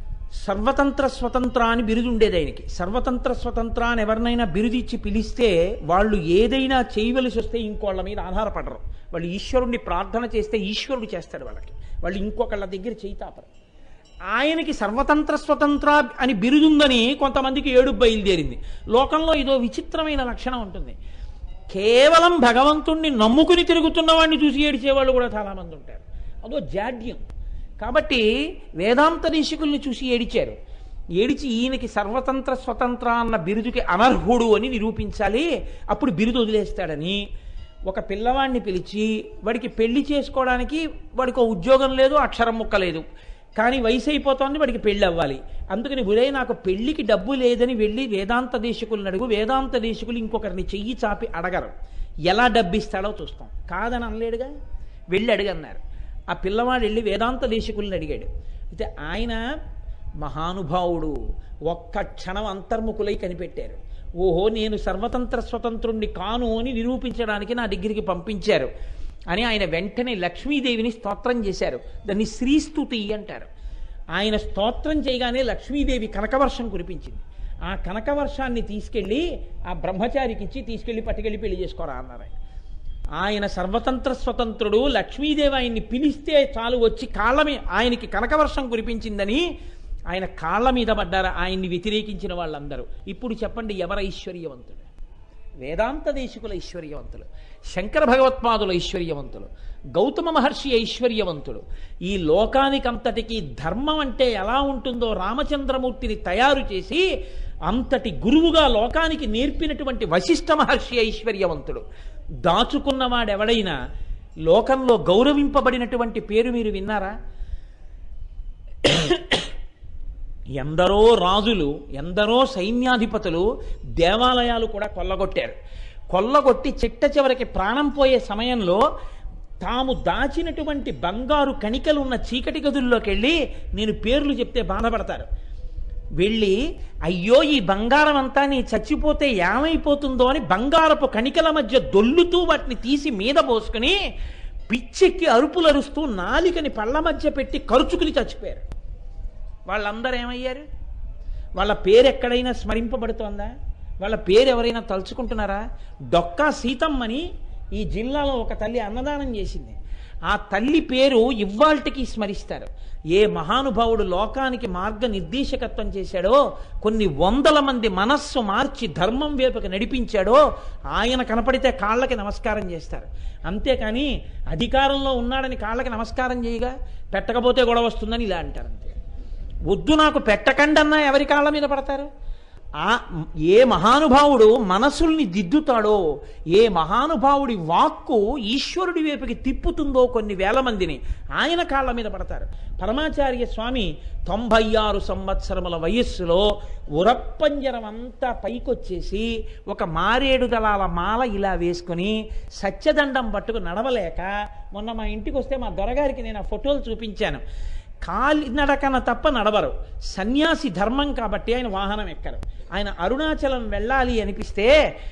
A: సర్వతంత్ర స్వతంత్ర అని బిరుదు ఉండేది ఆయనకి సర్వతంత్ర స్వతంత్ర అని ఎవరినైనా బిరుదిచ్చి పిలిస్తే వాళ్ళు ఏదైనా చేయవలసి వస్తే ఇంకోళ్ళ మీద ఆధారపడరు వాళ్ళు ఈశ్వరుణ్ణి ప్రార్థన చేస్తే ఈశ్వరుడు చేస్తాడు వాళ్ళకి వాళ్ళు ఇంకొకళ్ళ దగ్గర చేయి తాపరు ఆయనకి సర్వతంత్ర స్వతంత్ర అని బిరుదుందని కొంతమందికి ఏడు బయలుదేరింది లోకంలో ఇదో విచిత్రమైన లక్షణం ఉంటుంది కేవలం భగవంతుణ్ణి నమ్ముకుని తిరుగుతున్న వాడిని చూసి ఏడిచేవాళ్ళు కూడా చాలామంది ఉంటారు అదో జాడ్యం కాబట్టి వేదాంత దేశికుల్ని చూసి ఏడిచారు ఏడిచి ఈయనకి సర్వతంత్ర స్వతంత్ర అన్న బిరుదుకి అనర్హుడు అని నిరూపించాలి అప్పుడు బిరుదు వదిలేస్తాడని ఒక పిల్లవాడిని పిలిచి వాడికి పెళ్లి చేసుకోవడానికి వాడికి ఒక ఉద్యోగం లేదు అక్షరం ముక్క లేదు కానీ వయసు అయిపోతోంది వాడికి పెళ్ళి అవ్వాలి అందుకని ఉదయం నాకు పెళ్లికి డబ్బు లేదని వెళ్ళి వేదాంత దేశకులను అడుగు వేదాంత దేశకులు ఇంకొకరిని చెయ్యి చాపి అడగరు ఎలా డబ్బిస్తాడో చూస్తాం కాదని అనలేడుగా వెళ్ళి అడిగన్నారు ఆ పిల్లవాడు వెళ్ళి వేదాంత దేశకుల్ని అడిగాడు అయితే ఆయన మహానుభావుడు ఒక్క క్షణం అంతర్ముఖులై కనిపెట్టారు ఓహో నేను సర్వతంత్ర స్వతంత్రుణ్ణి కాను అని నిరూపించడానికి నా దగ్గరికి పంపించారు అని ఆయన వెంటనే లక్ష్మీదేవిని స్తోత్రం చేశారు దాన్ని శ్రీస్తుతి అంటారు ఆయన స్తోత్రం చేయగానే లక్ష్మీదేవి కనకవర్షం కురిపించింది ఆ కనకవర్షాన్ని తీసుకెళ్ళి ఆ బ్రహ్మచారికి ఇచ్చి తీసుకెళ్ళి పట్టుకెళ్ళి పెళ్లి చేసుకోరా అన్నారు ఆయన ఆయన సర్వతంత్ర స్వతంత్రుడు లక్ష్మీదేవి ఆయన్ని పిలిస్తే చాలు వచ్చి కాళ్ళ మీద ఆయనకి కనకవర్షం కురిపించిందని ఆయన కాళ్ళ మీద పడ్డారు ఆయన్ని వ్యతిరేకించిన వాళ్ళందరూ ఇప్పుడు చెప్పండి ఎవరు ఐశ్వర్యవంతుడు వేదాంత దేశికుల ఐశ్వర్యవంతులు శంకర భగవత్పాదుల ఐశ్వర్యవంతులు గౌతమ మహర్షి ఐశ్వర్యవంతుడు ఈ లోకానికంతటికి ధర్మం అంటే ఎలా ఉంటుందో రామచంద్రమూర్తిని తయారు చేసి అంతటి గురువుగా లోకానికి నేర్పినటువంటి వశిష్ఠ మహర్షి ఐశ్వర్యవంతుడు దాచుకున్నవాడెవడైనా లోకంలో గౌరవింపబడినటువంటి పేరు మీరు విన్నారా ఎందరో రాజులు ఎందరో సైన్యాధిపతులు దేవాలయాలు కూడా కొల్లగొట్టారు కొల్లగొట్టి చిట్ట చివరికి ప్రాణం పోయే సమయంలో తాము దాచినటువంటి బంగారు కణికలు ఉన్న చీకటి గదుల్లోకి వెళ్ళి నేను పేర్లు చెప్తే బాధపడతారు వెళ్ళి అయ్యో ఈ బంగారం అంతా నీ చచ్చిపోతే ఏమైపోతుందో అని బంగారపు కణికల మధ్య దొల్లుతూ వాటిని తీసి మీద పోసుకుని పిచ్చెక్కి అరుపులు అరుస్తూ నాలికని పళ్ళ మధ్య పెట్టి ఖర్చుకుని చచ్చిపోయారు వాళ్ళందరూ ఏమయ్యారు వాళ్ళ పేరు ఎక్కడైనా స్మరింపబడుతోందా వాళ్ళ పేరు ఎవరైనా తలుచుకుంటున్నారా డొక్కా సీతమ్మని ఈ జిల్లాలో ఒక తల్లి అన్నదానం చేసింది ఆ తల్లి పేరు ఇవ్వాల్టికి స్మరిస్తారు ఏ మహానుభావుడు లోకానికి మార్గ నిర్దేశకత్వం చేశాడో కొన్ని వందల మంది మనస్సు మార్చి ధర్మం వైపుకి నడిపించాడో ఆయన కనపడితే కాళ్ళకి నమస్కారం చేస్తారు అంతేకాని అధికారంలో ఉన్నాడని కాళ్ళకి నమస్కారం చేయగా పెట్టకపోతే గొడవ వస్తుందని ఇలా అంటారు అంతే వద్దు నాకు పెట్టకండి అన్నా ఎవరి కాళ్ళ మీద పడతారు ఆ ఏ మహానుభావుడు మనసుల్ని దిద్దుతాడో ఏ మహానుభావుడి వాక్కు ఈశ్వరుడి వైపుకి తిప్పుతుందో కొన్ని వేల మందిని ఆయన కాళ్ళ మీద పడతారు పరమాచార్య స్వామి తొంభై ఆరు సంవత్సరముల వయస్సులో ఉరప్పంజరం అంతా పైకొచ్చేసి ఒక మారేడు దళాల మాల ఇలా వేసుకుని సత్యదండం పట్టుకు నడవలేక మొన్న మా ఇంటికి వస్తే మా దొరగారికి నేను ఆ ఫోటోలు చూపించాను కాలి నడకన తప్ప నడవరు సన్యాసి ధర్మం కాబట్టి ఆయన వాహనం ఎక్కరు ఆయన అరుణాచలం వెళ్ళాలి అనిపిస్తే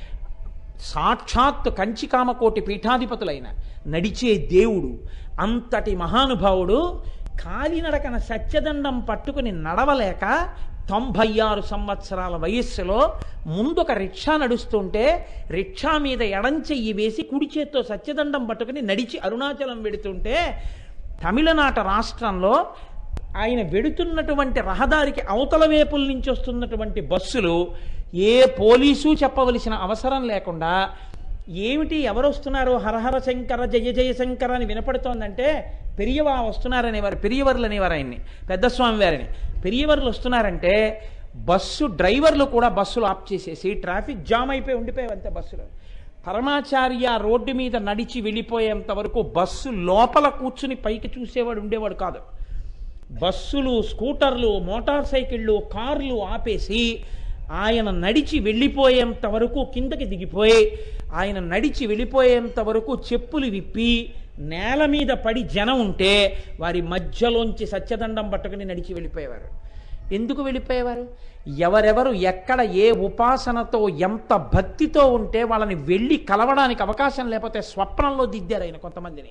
A: సాక్షాత్ కంచికామకోటి పీఠాధిపతులైన నడిచే దేవుడు అంతటి మహానుభావుడు కాలినడకన సత్యదండం పట్టుకుని నడవలేక తొంభై ఆరు సంవత్సరాల వయస్సులో ముందొక రిక్షా నడుస్తుంటే రిక్షా మీద ఎడంచెయ్యి వేసి కుడి చేత్తో సత్యదండం పట్టుకుని నడిచి అరుణాచలం వెడుతుంటే తమిళనాట రాష్ట్రంలో ఆయన వెడుతున్నటువంటి రహదారికి అవతల వేపుల నుంచి వస్తున్నటువంటి బస్సులు ఏ పోలీసు చెప్పవలసిన అవసరం లేకుండా ఏమిటి ఎవరు వస్తున్నారు హరహర శంకర జయ జయ శంకర అని వినపడుతోందంటే పెరియవా వస్తున్నారనేవారు పెరియవర్లు అనేవారు ఆయన్ని పెద్దస్వామి వారిని పెరియవర్లు వస్తున్నారంటే బస్సు డ్రైవర్లు కూడా బస్సులు ఆఫ్ చేసేసి ట్రాఫిక్ జామ్ అయిపోయి ఉండిపోయావు అంతే బస్సులో పరమాచార్య రోడ్డు మీద నడిచి వెళ్ళిపోయేంత వరకు బస్సు లోపల కూర్చుని పైకి చూసేవాడు ఉండేవాడు కాదు బస్సులు స్కూటర్లు మోటార్ సైకిళ్ళు కార్లు ఆపేసి ఆయన నడిచి వెళ్ళిపోయేంత వరకు కిందకి దిగిపోయి ఆయన నడిచి వెళ్ళిపోయేంత వరకు చెప్పులు విప్పి నేల మీద పడి జనం ఉంటే వారి మధ్యలోంచి సత్యదండం పట్టుకుని నడిచి వెళ్ళిపోయేవారు ఎందుకు వెళ్ళిపోయేవారు ఎవరెవరు ఎక్కడ ఏ ఉపాసనతో ఎంత భక్తితో ఉంటే వాళ్ళని వెళ్ళి కలవడానికి అవకాశం లేకపోతే స్వప్నంలో దిద్దారు ఆయన కొంతమందిని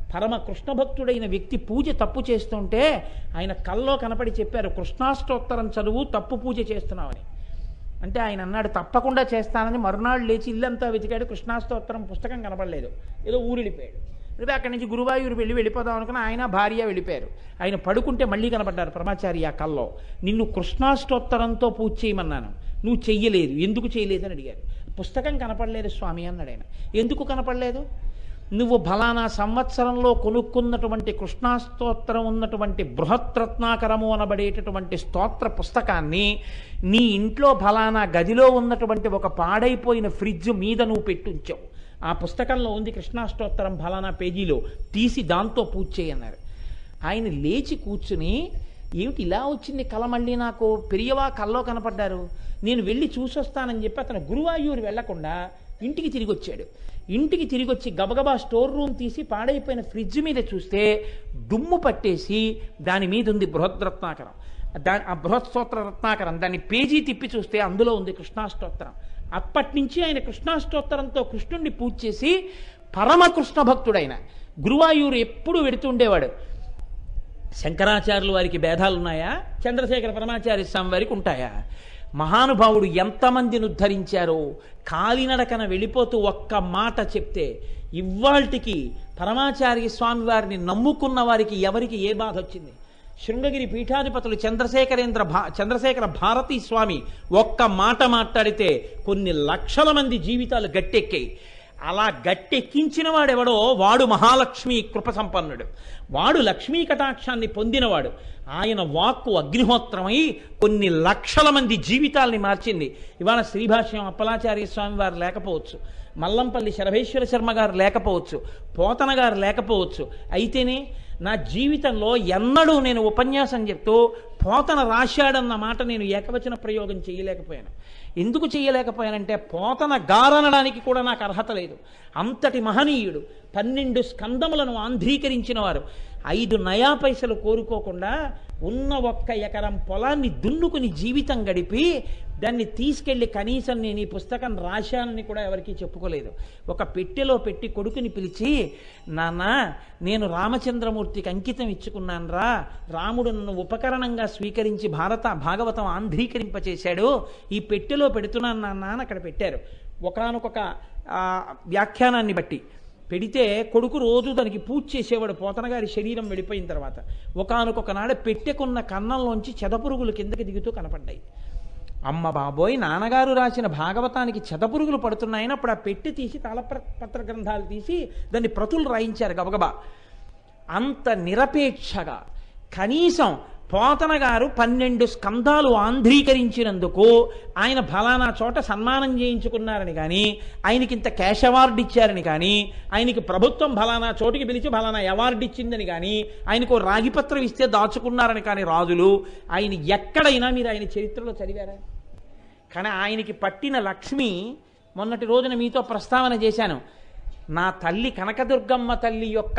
A: పరమ కృష్ణ భక్తుడైన వ్యక్తి పూజ తప్పు చేస్తుంటే ఆయన కల్లో కనపడి చెప్పారు కృష్ణాష్టోత్తరం చదువు తప్పు పూజ చేస్తున్నామని అంటే ఆయన అన్నాడు తప్పకుండా చేస్తానని మరునాడు లేచి ఇల్లంతా వెతికాడు కృష్ణాస్తోత్రం పుస్తకం కనపడలేదు ఏదో ఊరు వెళ్ళిపోయాడు వెళ్ళి అక్కడి నుంచి గురువాయూరు వెళ్ళి వెళ్ళిపోదాం అనుకుని ఆయన భార్య వెళ్ళిపోయారు ఆయన పడుకుంటే మళ్ళీ కనపడ్డారు పరమాచార్య ఆ కల్లో నిన్ను కృష్ణాష్టోత్తరంతో పూజ చేయమన్నాను నువ్వు చెయ్యలేదు ఎందుకు చేయలేదు అని అడిగారు పుస్తకం కనపడలేదు స్వామి అన్నాడు ఆయన ఎందుకు కనపడలేదు నువ్వు ఫలానా సంవత్సరంలో కొనుక్కున్నటువంటి కృష్ణాస్తోత్రం ఉన్నటువంటి బృహత్రత్నాకరము అనబడేటటువంటి స్తోత్ర పుస్తకాన్ని నీ ఇంట్లో ఫలానా గదిలో ఉన్నటువంటి ఒక పాడైపోయిన ఫ్రిడ్జ్ మీద నువ్వు పెట్టుంచావు ఆ పుస్తకంలో ఉంది కృష్ణాష్టోత్తరం ఫలానా పేజీలో తీసి దాంతో పూజ చేయన్నారు ఆయన లేచి కూర్చుని ఏమిటి ఇలా వచ్చింది కల మళ్ళీ నాకు పెరియవా కల్లో కనపడ్డారు నేను వెళ్ళి చూసొస్తానని చెప్పి అతను గురువాయూరు వెళ్లకుండా ఇంటికి తిరిగి వచ్చాడు ఇంటికి తిరిగి వచ్చి గబగబా స్టోర్ రూమ్ తీసి పాడైపోయిన ఫ్రిడ్జ్ మీద చూస్తే దుమ్ము పట్టేసి దాని మీద ఉంది బృహద్రత్నాకరం దాని ఆ బృహత్స్తోత్ర రత్నాకరం దాన్ని పేజీ తిప్పి చూస్తే అందులో ఉంది కృష్ణాష్టోత్తరం అప్పటి నుంచి ఆయన కృష్ణాష్టోత్తరంతో కృష్ణుణ్ణి పూజ చేసి పరమ కృష్ణ భక్తుడైన గురువాయూరు ఎప్పుడు వెడుతుండేవాడు శంకరాచార్యుల వారికి భేదాలు ఉన్నాయా చంద్రశేఖర పరమాచార్య స్వామి వారికి ఉంటాయా మహానుభావుడు ఎంతమందిని ఉద్ధరించారో కాలినడకన వెళ్ళిపోతూ ఒక్క మాట చెప్తే ఇవాల్టికి పరమాచార్య స్వామి వారిని నమ్ముకున్న వారికి ఎవరికి ఏ బాధ వచ్చింది శృంగగిరి పీఠాధిపతులు చంద్రశేఖరేంద్ర భా చంద్రశేఖర భారతీ స్వామి ఒక్క మాట మాట్లాడితే కొన్ని లక్షల మంది జీవితాలు గట్టెక్కాయి అలా గట్టెక్కించిన వాడెవడో వాడు మహాలక్ష్మి కృప సంపన్నుడు వాడు లక్ష్మీ కటాక్షాన్ని పొందినవాడు ఆయన వాక్కు అగ్నిహోత్రమై కొన్ని లక్షల మంది జీవితాల్ని మార్చింది ఇవాళ శ్రీభాష్యం అప్పలాచార్య స్వామి వారు లేకపోవచ్చు మల్లంపల్లి శరభేశ్వర శర్మ గారు లేకపోవచ్చు పోతన గారు లేకపోవచ్చు అయితేనే నా జీవితంలో ఎన్నడూ నేను ఉపన్యాసం చెప్తూ పోతన రాశాడన్న మాట నేను ఏకవచన ప్రయోగం చేయలేకపోయాను ఎందుకు చేయలేకపోయానంటే పోతన గారనడానికి కూడా నాకు అర్హత లేదు అంతటి మహనీయుడు పన్నెండు స్కందములను ఆంధ్రీకరించిన వారు ఐదు నయా పైసలు కోరుకోకుండా ఉన్న ఒక్క ఎకరం పొలాన్ని దున్నుకుని జీవితం గడిపి దాన్ని తీసుకెళ్లి కనీసం నేను ఈ పుస్తకం రాశానని కూడా ఎవరికీ చెప్పుకోలేదు ఒక పెట్టెలో పెట్టి కొడుకుని పిలిచి నాన్న నేను రామచంద్రమూర్తికి అంకితం ఇచ్చుకున్నాను రా రాముడు నన్ను ఉపకరణంగా స్వీకరించి భారత భాగవతం ఆంధ్రీకరింపచేశాడు ఈ పెట్టెలో పెడుతున్నాను నాన్న అని అక్కడ పెట్టారు ఒకనొక వ్యాఖ్యానాన్ని బట్టి పెడితే కొడుకు రోజు దానికి పూజ చేసేవాడు పోతన గారి శరీరం వెళ్ళిపోయిన తర్వాత ఒకనొక నాడు పెట్టెకున్న కన్నంలోంచి చెదపురుగులు కిందకి దిగుతూ కనపడ్డాయి అమ్మ బాబోయ్ నాన్నగారు రాసిన భాగవతానికి చెదపురుగులు పడుతున్నాయని అప్పుడు ఆ పెట్టి తీసి తాళప్ర పత్ర గ్రంథాలు తీసి దాన్ని ప్రతులు రాయించారు గబగబా అంత నిరపేక్షగా కనీసం పోతన గారు పన్నెండు స్కందాలు ఆంధ్రీకరించినందుకు ఆయన ఫలానా చోట సన్మానం చేయించుకున్నారని కానీ ఆయనకి ఇంత క్యాష్ అవార్డు ఇచ్చారని కానీ ఆయనకి ప్రభుత్వం ఫలానా చోటికి పిలిచి ఫలానా అవార్డు ఇచ్చిందని కానీ ఆయనకు రాగిపత్రం ఇస్తే దాచుకున్నారని కానీ రాజులు ఆయన ఎక్కడైనా మీరు ఆయన చరిత్రలో చదివారా కానీ ఆయనకి పట్టిన లక్ష్మి మొన్నటి రోజున మీతో ప్రస్తావన చేశాను నా తల్లి కనకదుర్గమ్మ తల్లి యొక్క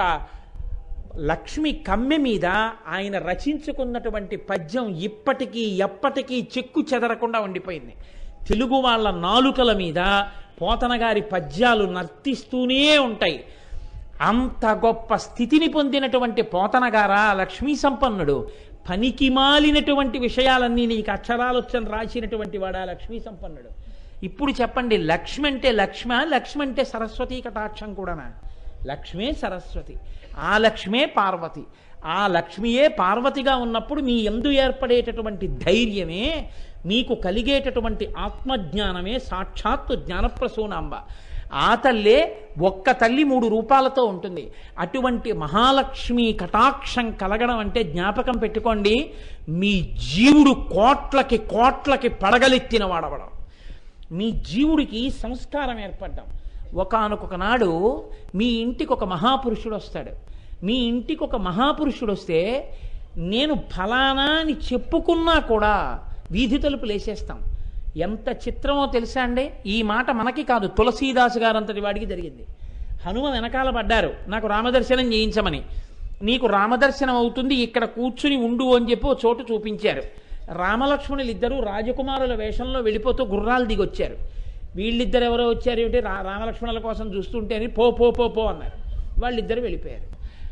A: లక్ష్మి కమ్మె మీద ఆయన రచించుకున్నటువంటి పద్యం ఇప్పటికీ ఎప్పటికీ చెక్కు చెదరకుండా ఉండిపోయింది తెలుగు వాళ్ళ నాలుకల మీద పోతన గారి పద్యాలు నర్తిస్తూనే ఉంటాయి అంత గొప్ప స్థితిని పొందినటువంటి పోతన గారా లక్ష్మీ సంపన్నుడు పనికి మాలినటువంటి విషయాలన్నీ నీకు అక్షరాలొచ్చని రాసినటువంటి వాడా లక్ష్మీ సంపన్నుడు ఇప్పుడు చెప్పండి లక్ష్మి అంటే లక్ష్మ లక్ష్మి అంటే సరస్వతీ కటాక్షం కూడానా లక్ష్మే సరస్వతి ఆ లక్ష్మే పార్వతి ఆ లక్ష్మియే పార్వతిగా ఉన్నప్పుడు మీ ఎందు ఏర్పడేటటువంటి ధైర్యమే మీకు కలిగేటటువంటి ఆత్మజ్ఞానమే సాక్షాత్తు జ్ఞానప్రసూనాంబ ఆ తల్లే ఒక్క తల్లి మూడు రూపాలతో ఉంటుంది అటువంటి మహాలక్ష్మి కటాక్షం కలగడం అంటే జ్ఞాపకం పెట్టుకోండి మీ జీవుడు కోట్లకి కోట్లకి పడగలెత్తిన వాడవడం మీ జీవుడికి సంస్కారం ఏర్పడ్డం ఒకనొక నాడు మీ ఇంటికి ఒక మహాపురుషుడు వస్తాడు మీ ఇంటికి ఒక మహాపురుషుడు వస్తే నేను ఫలానా అని చెప్పుకున్నా కూడా వీధి తలుపులు వేసేస్తాం ఎంత చిత్రమో తెలుసా అండి ఈ మాట మనకి కాదు తులసీదాసు గారంతటి వాడికి జరిగింది హనుమ వెనకాల పడ్డారు నాకు రామదర్శనం చేయించమని నీకు రామదర్శనం అవుతుంది ఇక్కడ కూర్చుని ఉండు అని చెప్పి ఓ చోటు చూపించారు రామలక్ష్మణులు ఇద్దరు రాజకుమారుల వేషంలో వెళ్ళిపోతూ గుర్రాలు దిగొచ్చారు వీళ్ళిద్దరు ఎవరో వచ్చారు ఏమిటి రా రామలక్ష్మణుల కోసం చూస్తుంటే అని పో పో పో పో అన్నారు వాళ్ళిద్దరు వెళ్ళిపోయారు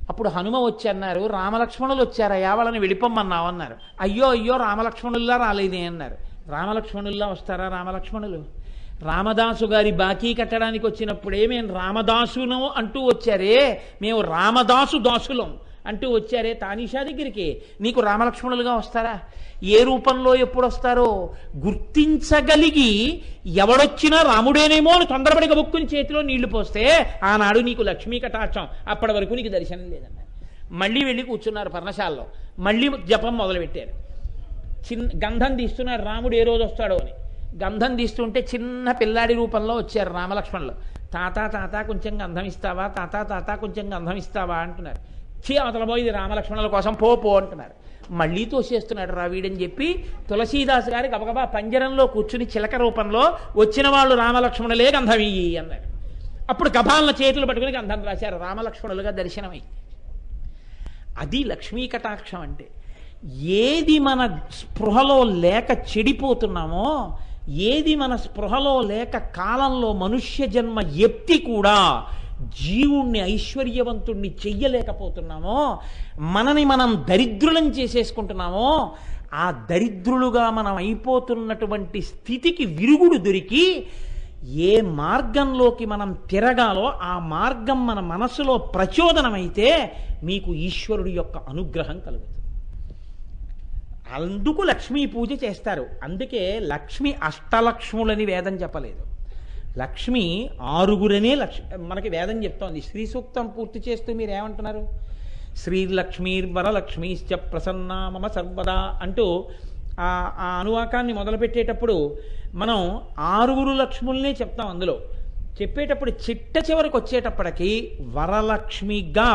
A: అప్పుడు హనుమ వచ్చి అన్నారు రామలక్ష్మణులు వచ్చారయ్యా వాళ్ళని వెళ్ళిపోమ్మన్నావు అన్నారు అయ్యో అయ్యో రామలక్ష్మణుల్లా రాలేదే అన్నారు రామలక్ష్మణుల్లా వస్తారా రామలక్ష్మణులు రామదాసు గారి బాకీ కట్టడానికి వచ్చినప్పుడే మేము రామదాసును అంటూ వచ్చారే మేము రామదాసు దాసులం అంటూ వచ్చారే తానీషా దగ్గరికి నీకు రామలక్ష్మణులుగా వస్తారా ఏ రూపంలో ఎప్పుడు వస్తారో గుర్తించగలిగి ఎవడొచ్చినా రాముడేనేమో అని తొందరపడి గబుక్కుని చేతిలో నీళ్లు పోస్తే ఆనాడు నీకు లక్ష్మీ కటాక్షం అప్పటి వరకు నీకు దర్శనం లేదన్నారు మళ్ళీ వెళ్ళి కూర్చున్నారు పర్ణశాలలో మళ్ళీ జపం మొదలుపెట్టారు చిన్న గంధం తీస్తున్నారు రాముడు ఏ రోజు వస్తాడో అని గంధం తీస్తుంటే చిన్న పిల్లాడి రూపంలో వచ్చారు రామలక్ష్మణులు తాత తాత కొంచెం గంధం ఇస్తావా తాత తాత కొంచెం గంధం ఇస్తావా అంటున్నారు చీ అవతల పోయి రామలక్ష్మణుల కోసం పో పో అంటున్నారు మళ్ళీ తోసేస్తున్నాడు రావీడని చెప్పి తులసీదాస్ గారి గబగబా పంజరంలో కూర్చుని చిలక రూపంలో వచ్చిన వాళ్ళు రామలక్ష్మణులే గంధం ఇయ్యి అన్నారు అప్పుడు గభాలన చేతులు పట్టుకుని గంధం రాశారు రామలక్ష్మణులుగా దర్శనమై అది లక్ష్మీ కటాక్షం అంటే ఏది మన స్పృహలో లేక చెడిపోతున్నామో ఏది మన స్పృహలో లేక కాలంలో మనుష్య జన్మ ఎత్తి కూడా జీవుణ్ణి ఐశ్వర్యవంతుణ్ణి చెయ్యలేకపోతున్నామో మనని మనం దరిద్రులం చేసేసుకుంటున్నామో ఆ దరిద్రులుగా మనం అయిపోతున్నటువంటి స్థితికి విరుగుడు దొరికి ఏ మార్గంలోకి మనం తిరగాలో ఆ మార్గం మన మనసులో ప్రచోదనమైతే మీకు ఈశ్వరుడి యొక్క అనుగ్రహం కలుగుతుంది అందుకు లక్ష్మీ పూజ చేస్తారు అందుకే లక్ష్మి అష్టలక్ష్ములని వేదం చెప్పలేదు లక్ష్మి ఆరుగురనే లక్ష్మి మనకి వేదం చెప్తోంది శ్రీ సూక్తం పూర్తి చేస్తూ మీరు ఏమంటున్నారు శ్రీలక్ష్మీర్వరలక్ష్మీశ్చ ప్రసన్నా మమ సర్వదా అంటూ ఆ ఆ అనువాకాన్ని మొదలుపెట్టేటప్పుడు మనం ఆరుగురు లక్ష్ముల్నే చెప్తాం అందులో చెప్పేటప్పుడు చిట్ట చివరికి వచ్చేటప్పటికి వరలక్ష్మిగా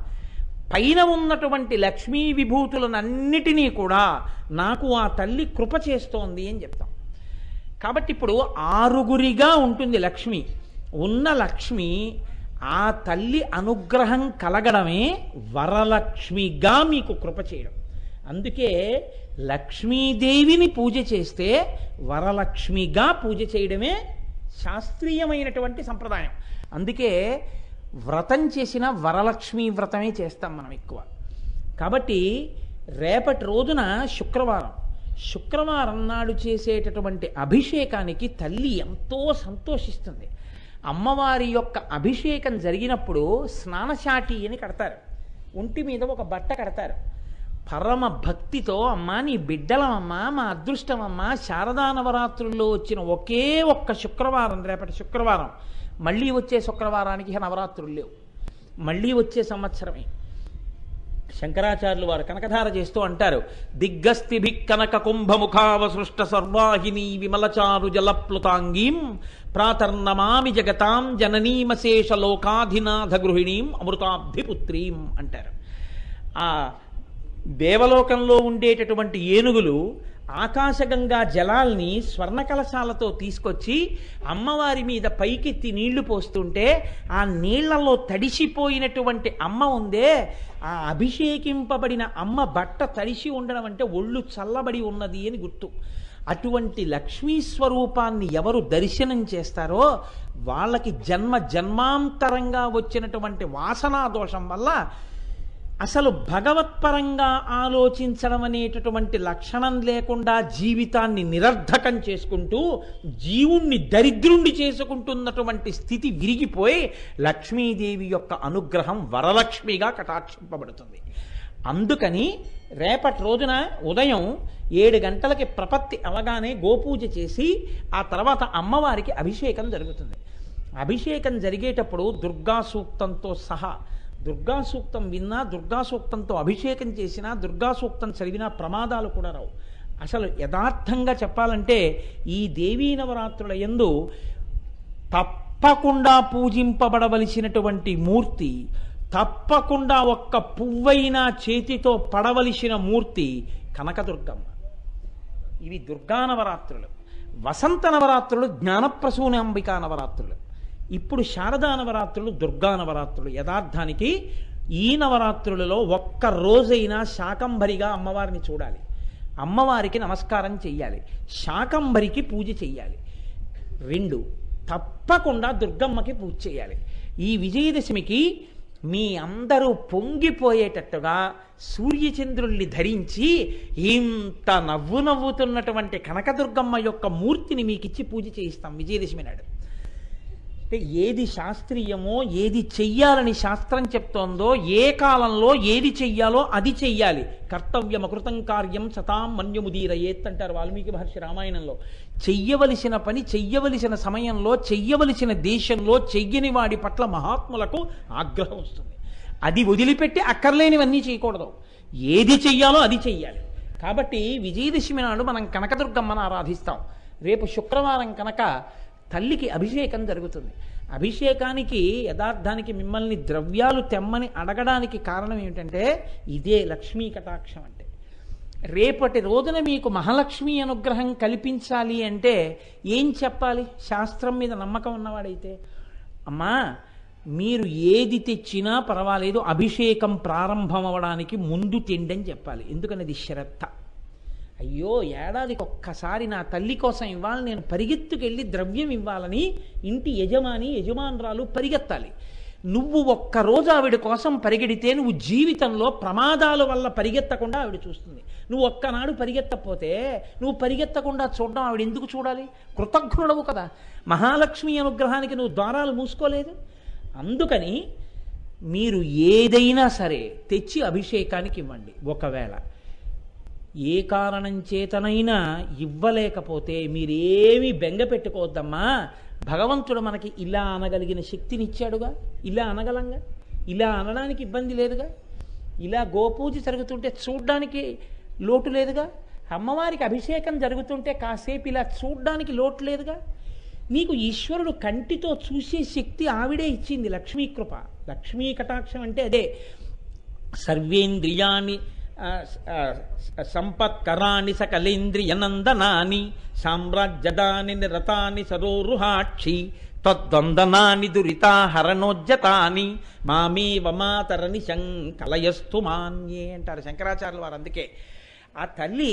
A: పైన ఉన్నటువంటి లక్ష్మీ విభూతులనన్నిటినీ కూడా నాకు ఆ తల్లి కృప చేస్తోంది అని చెప్తాం కాబట్టి ఇప్పుడు ఆరుగురిగా ఉంటుంది లక్ష్మి ఉన్న లక్ష్మి ఆ తల్లి అనుగ్రహం కలగడమే వరలక్ష్మిగా మీకు కృప చేయడం అందుకే లక్ష్మీదేవిని పూజ చేస్తే వరలక్ష్మిగా పూజ చేయడమే శాస్త్రీయమైనటువంటి సంప్రదాయం అందుకే వ్రతం చేసిన వరలక్ష్మి వ్రతమే చేస్తాం మనం ఎక్కువ కాబట్టి రేపటి రోజున శుక్రవారం శుక్రవారం నాడు చేసేటటువంటి అభిషేకానికి తల్లి ఎంతో సంతోషిస్తుంది అమ్మవారి యొక్క అభిషేకం జరిగినప్పుడు స్నానశాటి అని కడతారు ఒంటి మీద ఒక బట్ట కడతారు పరమ భక్తితో అమ్మా నీ బిడ్డలమమ్మా మా అదృష్టమమ్మా శారదా నవరాత్రుల్లో వచ్చిన ఒకే ఒక్క శుక్రవారం రేపటి శుక్రవారం మళ్ళీ వచ్చే శుక్రవారానికి నవరాత్రులు లేవు మళ్ళీ వచ్చే సంవత్సరమే శంకరాచార్యులు వారు కనకధార చేస్తూ అంటారు దిగ్గస్తిభి కనక కుంభముఖావసృష్ట సర్వాహిని విమలచారు జలప్లుతాంగీం ప్రాతర్నమామి జగతాం జననీమశేష లోకాధినాథ గృహిణీం అమృతాబ్ధిపుత్రీం అంటారు ఆ దేవలోకంలో ఉండేటటువంటి ఏనుగులు ఆకాశగంగా జలాల్ని స్వర్ణ కలశాలతో తీసుకొచ్చి అమ్మవారి మీద పైకెత్తి నీళ్లు పోస్తుంటే ఆ నీళ్లలో తడిసిపోయినటువంటి అమ్మ ఉందే ఆ అభిషేకింపబడిన అమ్మ బట్ట తడిసి ఉండడం అంటే ఒళ్ళు చల్లబడి ఉన్నది అని గుర్తు అటువంటి లక్ష్మీ స్వరూపాన్ని ఎవరు దర్శనం చేస్తారో వాళ్ళకి జన్మ జన్మాంతరంగా వచ్చినటువంటి వాసనా దోషం వల్ల అసలు భగవత్పరంగా ఆలోచించడం అనేటటువంటి లక్షణం లేకుండా జీవితాన్ని నిరర్ధకం చేసుకుంటూ జీవుణ్ణి దరిద్రుణ్ణి చేసుకుంటున్నటువంటి స్థితి విరిగిపోయి లక్ష్మీదేవి యొక్క అనుగ్రహం వరలక్ష్మిగా కటాక్షింపబడుతుంది అందుకని రేపటి రోజున ఉదయం ఏడు గంటలకి ప్రపత్తి అవగానే గోపూజ చేసి ఆ తర్వాత అమ్మవారికి అభిషేకం జరుగుతుంది అభిషేకం జరిగేటప్పుడు దుర్గా సూక్తంతో సహా దుర్గా సూక్తం విన్నా దుర్గా సూక్తంతో అభిషేకం చేసినా దుర్గా సూక్తం చదివినా ప్రమాదాలు కూడా రావు అసలు యథార్థంగా చెప్పాలంటే ఈ దేవీ నవరాత్రుల ఎందు తప్పకుండా పూజింపబడవలసినటువంటి మూర్తి తప్పకుండా ఒక్క పువ్వైనా చేతితో పడవలసిన మూర్తి కనకదుర్గమ్మ ఇవి దుర్గా నవరాత్రులు వసంత నవరాత్రులు జ్ఞానప్రసూనాంబికా నవరాత్రులు ఇప్పుడు శారదా నవరాత్రులు దుర్గా నవరాత్రులు యథార్థానికి ఈ నవరాత్రులలో ఒక్క రోజైనా శాకంభరిగా అమ్మవారిని చూడాలి అమ్మవారికి నమస్కారం చెయ్యాలి శాకంభరికి పూజ చెయ్యాలి రెండు తప్పకుండా దుర్గమ్మకి పూజ చేయాలి ఈ విజయదశమికి మీ అందరూ పొంగిపోయేటట్టుగా సూర్యచంద్రుల్ని ధరించి ఇంత నవ్వు నవ్వుతున్నటువంటి కనకదుర్గమ్మ యొక్క మూర్తిని మీకు ఇచ్చి పూజ చేయిస్తాం విజయదశమి నాడు అంటే ఏది శాస్త్రీయమో ఏది చెయ్యాలని శాస్త్రం చెప్తోందో ఏ కాలంలో ఏది చెయ్యాలో అది చెయ్యాలి కర్తవ్యం అకృతం కార్యం సతాం మన్యముదీరయేత్ అంటారు వాల్మీకి మహర్షి రామాయణంలో చెయ్యవలసిన పని చెయ్యవలసిన సమయంలో చెయ్యవలసిన దేశంలో చెయ్యని వాడి పట్ల మహాత్ములకు ఆగ్రహం వస్తుంది అది వదిలిపెట్టి అక్కర్లేనివన్నీ చేయకూడదు ఏది చెయ్యాలో అది చెయ్యాలి కాబట్టి విజయదశమి నాడు మనం కనకదుర్గమ్మను ఆరాధిస్తాం రేపు శుక్రవారం కనుక తల్లికి అభిషేకం జరుగుతుంది అభిషేకానికి యథార్థానికి మిమ్మల్ని ద్రవ్యాలు తెమ్మని అడగడానికి కారణం ఏమిటంటే ఇదే లక్ష్మీ కటాక్షం అంటే రేపటి రోజున మీకు మహాలక్ష్మి అనుగ్రహం కల్పించాలి అంటే ఏం చెప్పాలి శాస్త్రం మీద నమ్మకం ఉన్నవాడైతే అమ్మా మీరు ఏది తెచ్చినా పర్వాలేదు అభిషేకం ప్రారంభం అవ్వడానికి ముందు తిండని చెప్పాలి ఎందుకని అది శ్రద్ధ అయ్యో ఏడాదికి ఒక్కసారి నా తల్లి కోసం ఇవ్వాలి నేను పరిగెత్తుకెళ్ళి ద్రవ్యం ఇవ్వాలని ఇంటి యజమాని యజమానురాలు పరిగెత్తాలి నువ్వు ఒక్కరోజు ఆవిడ కోసం పరిగెడితే నువ్వు జీవితంలో ప్రమాదాల వల్ల పరిగెత్తకుండా ఆవిడ చూస్తుంది నువ్వు ఒక్కనాడు పరిగెత్తకపోతే నువ్వు పరిగెత్తకుండా చూడడం ఆవిడ ఎందుకు చూడాలి కృతజ్ఞుడవు కదా మహాలక్ష్మి అనుగ్రహానికి నువ్వు ద్వారాలు మూసుకోలేదు అందుకని మీరు ఏదైనా సరే తెచ్చి అభిషేకానికి ఇవ్వండి ఒకవేళ ఏ కారణం చేతనైనా ఇవ్వలేకపోతే మీరేమీ బెంగ పెట్టుకోవద్దమ్మా భగవంతుడు మనకి ఇలా అనగలిగిన శక్తినిచ్చాడుగా ఇలా అనగలంగా ఇలా అనడానికి ఇబ్బంది లేదుగా ఇలా గోపూజ జరుగుతుంటే చూడ్డానికి లోటు లేదుగా అమ్మవారికి అభిషేకం జరుగుతుంటే కాసేపు ఇలా చూడ్డానికి లోటు లేదుగా నీకు ఈశ్వరుడు కంటితో చూసే శక్తి ఆవిడే ఇచ్చింది లక్ష్మీకృప లక్ష్మీ కటాక్షం అంటే అదే సర్వేంద్రియాన్ని ఆ, ఆ, సంపత్కరాణి సకలేంద్రియనందనాని సామ్రాజ్యదాని నిరతాని సరోరుహాక్షి తద్వందనాని దురితాహరణోజ్జతాని మామేవ మాతరని శంకలయస్తు మాన్యే అంటారు శంకరాచార్యులు వారు అందుకే ఆ తల్లి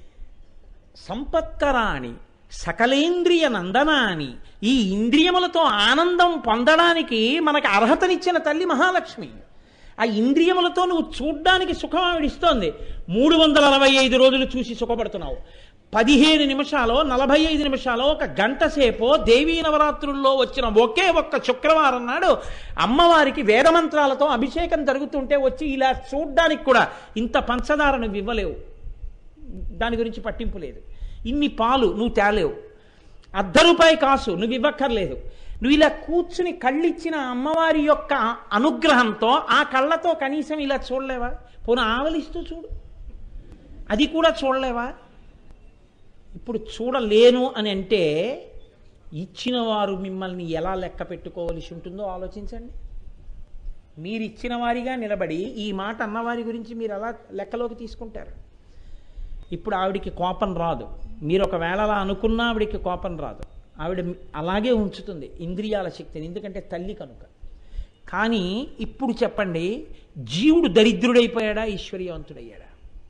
A: సంపత్కరాణి సకలేంద్రియ నందనాని ఈ ఇంద్రియములతో ఆనందం పొందడానికి మనకు అర్హతనిచ్చిన తల్లి మహాలక్ష్మి ఆ ఇంద్రియములతో నువ్వు చూడ్డానికి సుఖం ఆవిడిస్తోంది మూడు వందల అరవై ఐదు రోజులు చూసి సుఖపడుతున్నావు పదిహేను నిమిషాలు నలభై ఐదు నిమిషాలు ఒక గంట సేపో దేవీ నవరాత్రుల్లో వచ్చిన ఒకే ఒక్క శుక్రవారం నాడు అమ్మవారికి వేదమంత్రాలతో అభిషేకం జరుగుతుంటే వచ్చి ఇలా చూడ్డానికి కూడా ఇంత పంచదార నువ్వు ఇవ్వలేవు దాని గురించి పట్టింపు లేదు ఇన్ని పాలు నువ్వు తేలేవు అర్ధ రూపాయి కాసు నువ్వు ఇవ్వక్కర్లేదు నువ్వు ఇలా కూర్చుని కళ్ళిచ్చిన అమ్మవారి యొక్క అనుగ్రహంతో ఆ కళ్ళతో కనీసం ఇలా చూడలేవా పోను ఆవలిస్తూ చూడు అది కూడా చూడలేవా ఇప్పుడు చూడలేను అని అంటే ఇచ్చిన వారు మిమ్మల్ని ఎలా లెక్క పెట్టుకోవలసి ఉంటుందో ఆలోచించండి మీరు ఇచ్చిన వారిగా నిలబడి ఈ మాట అన్నవారి గురించి మీరు ఎలా లెక్కలోకి తీసుకుంటారు ఇప్పుడు ఆవిడికి కోపం రాదు మీరు ఒకవేళ అలా అనుకున్నా ఆవిడికి కోపం రాదు ఆవిడ అలాగే ఉంచుతుంది ఇంద్రియాల శక్తిని ఎందుకంటే తల్లి కనుక కానీ ఇప్పుడు చెప్పండి జీవుడు దరిద్రుడైపోయాడా ఈశ్వర్యవంతుడయ్యాడా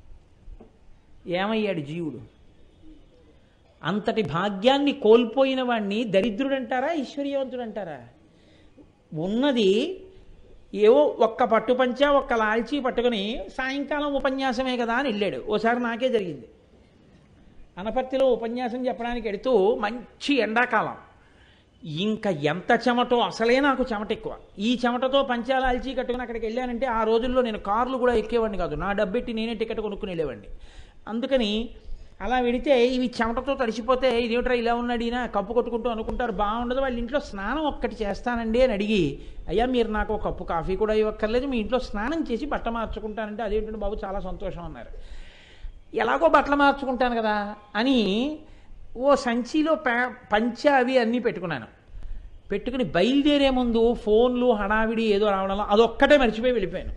A: ఏమయ్యాడు జీవుడు అంతటి భాగ్యాన్ని కోల్పోయిన వాడిని దరిద్రుడంటారా ఈశ్వర్యవంతుడంటారా ఉన్నది ఏవో ఒక్క పట్టు పంచా ఒక్క లాల్చీ పట్టుకొని సాయంకాలం ఉపన్యాసమే కదా అని వెళ్ళాడు ఓసారి నాకే జరిగింది అనపర్తిలో ఉపన్యాసం చెప్పడానికి వెడుతూ మంచి ఎండాకాలం ఇంకా ఎంత చెమటో అసలే నాకు చెమట ఎక్కువ ఈ చెమటతో పంచాలాల్చి కట్టుకుని అక్కడికి వెళ్ళానంటే ఆ రోజుల్లో నేను కార్లు కూడా ఎక్కేవాడిని కాదు నా డబ్బెట్టి నేనే టికెట్ కొనుక్కుని వెళ్ళేవాడిని అందుకని అలా వెడితే ఇవి చెమటతో తడిసిపోతే ఇదేమిట్రా ఇలా ఉన్నాడు ఈయన కప్పు కొట్టుకుంటూ అనుకుంటారు బాగుండదు వాళ్ళ ఇంట్లో స్నానం ఒక్కటి చేస్తానండి అని అడిగి అయ్యా మీరు నాకు ఒక కప్పు కాఫీ కూడా ఇవ్వక్కర్లేదు మీ ఇంట్లో స్నానం చేసి బట్ట మార్చుకుంటానంటే అదేంటంటే బాబు చాలా సంతోషం అన్నారు ఎలాగో బట్టలు మార్చుకుంటాను కదా అని ఓ సంచిలో ప- పంచ అవి అన్నీ పెట్టుకున్నాను పెట్టుకుని బయలుదేరే ముందు ఫోన్లు హడావిడి ఏదో రావడంలో అదొక్కటే మర్చిపోయి వెళ్ళిపోయాను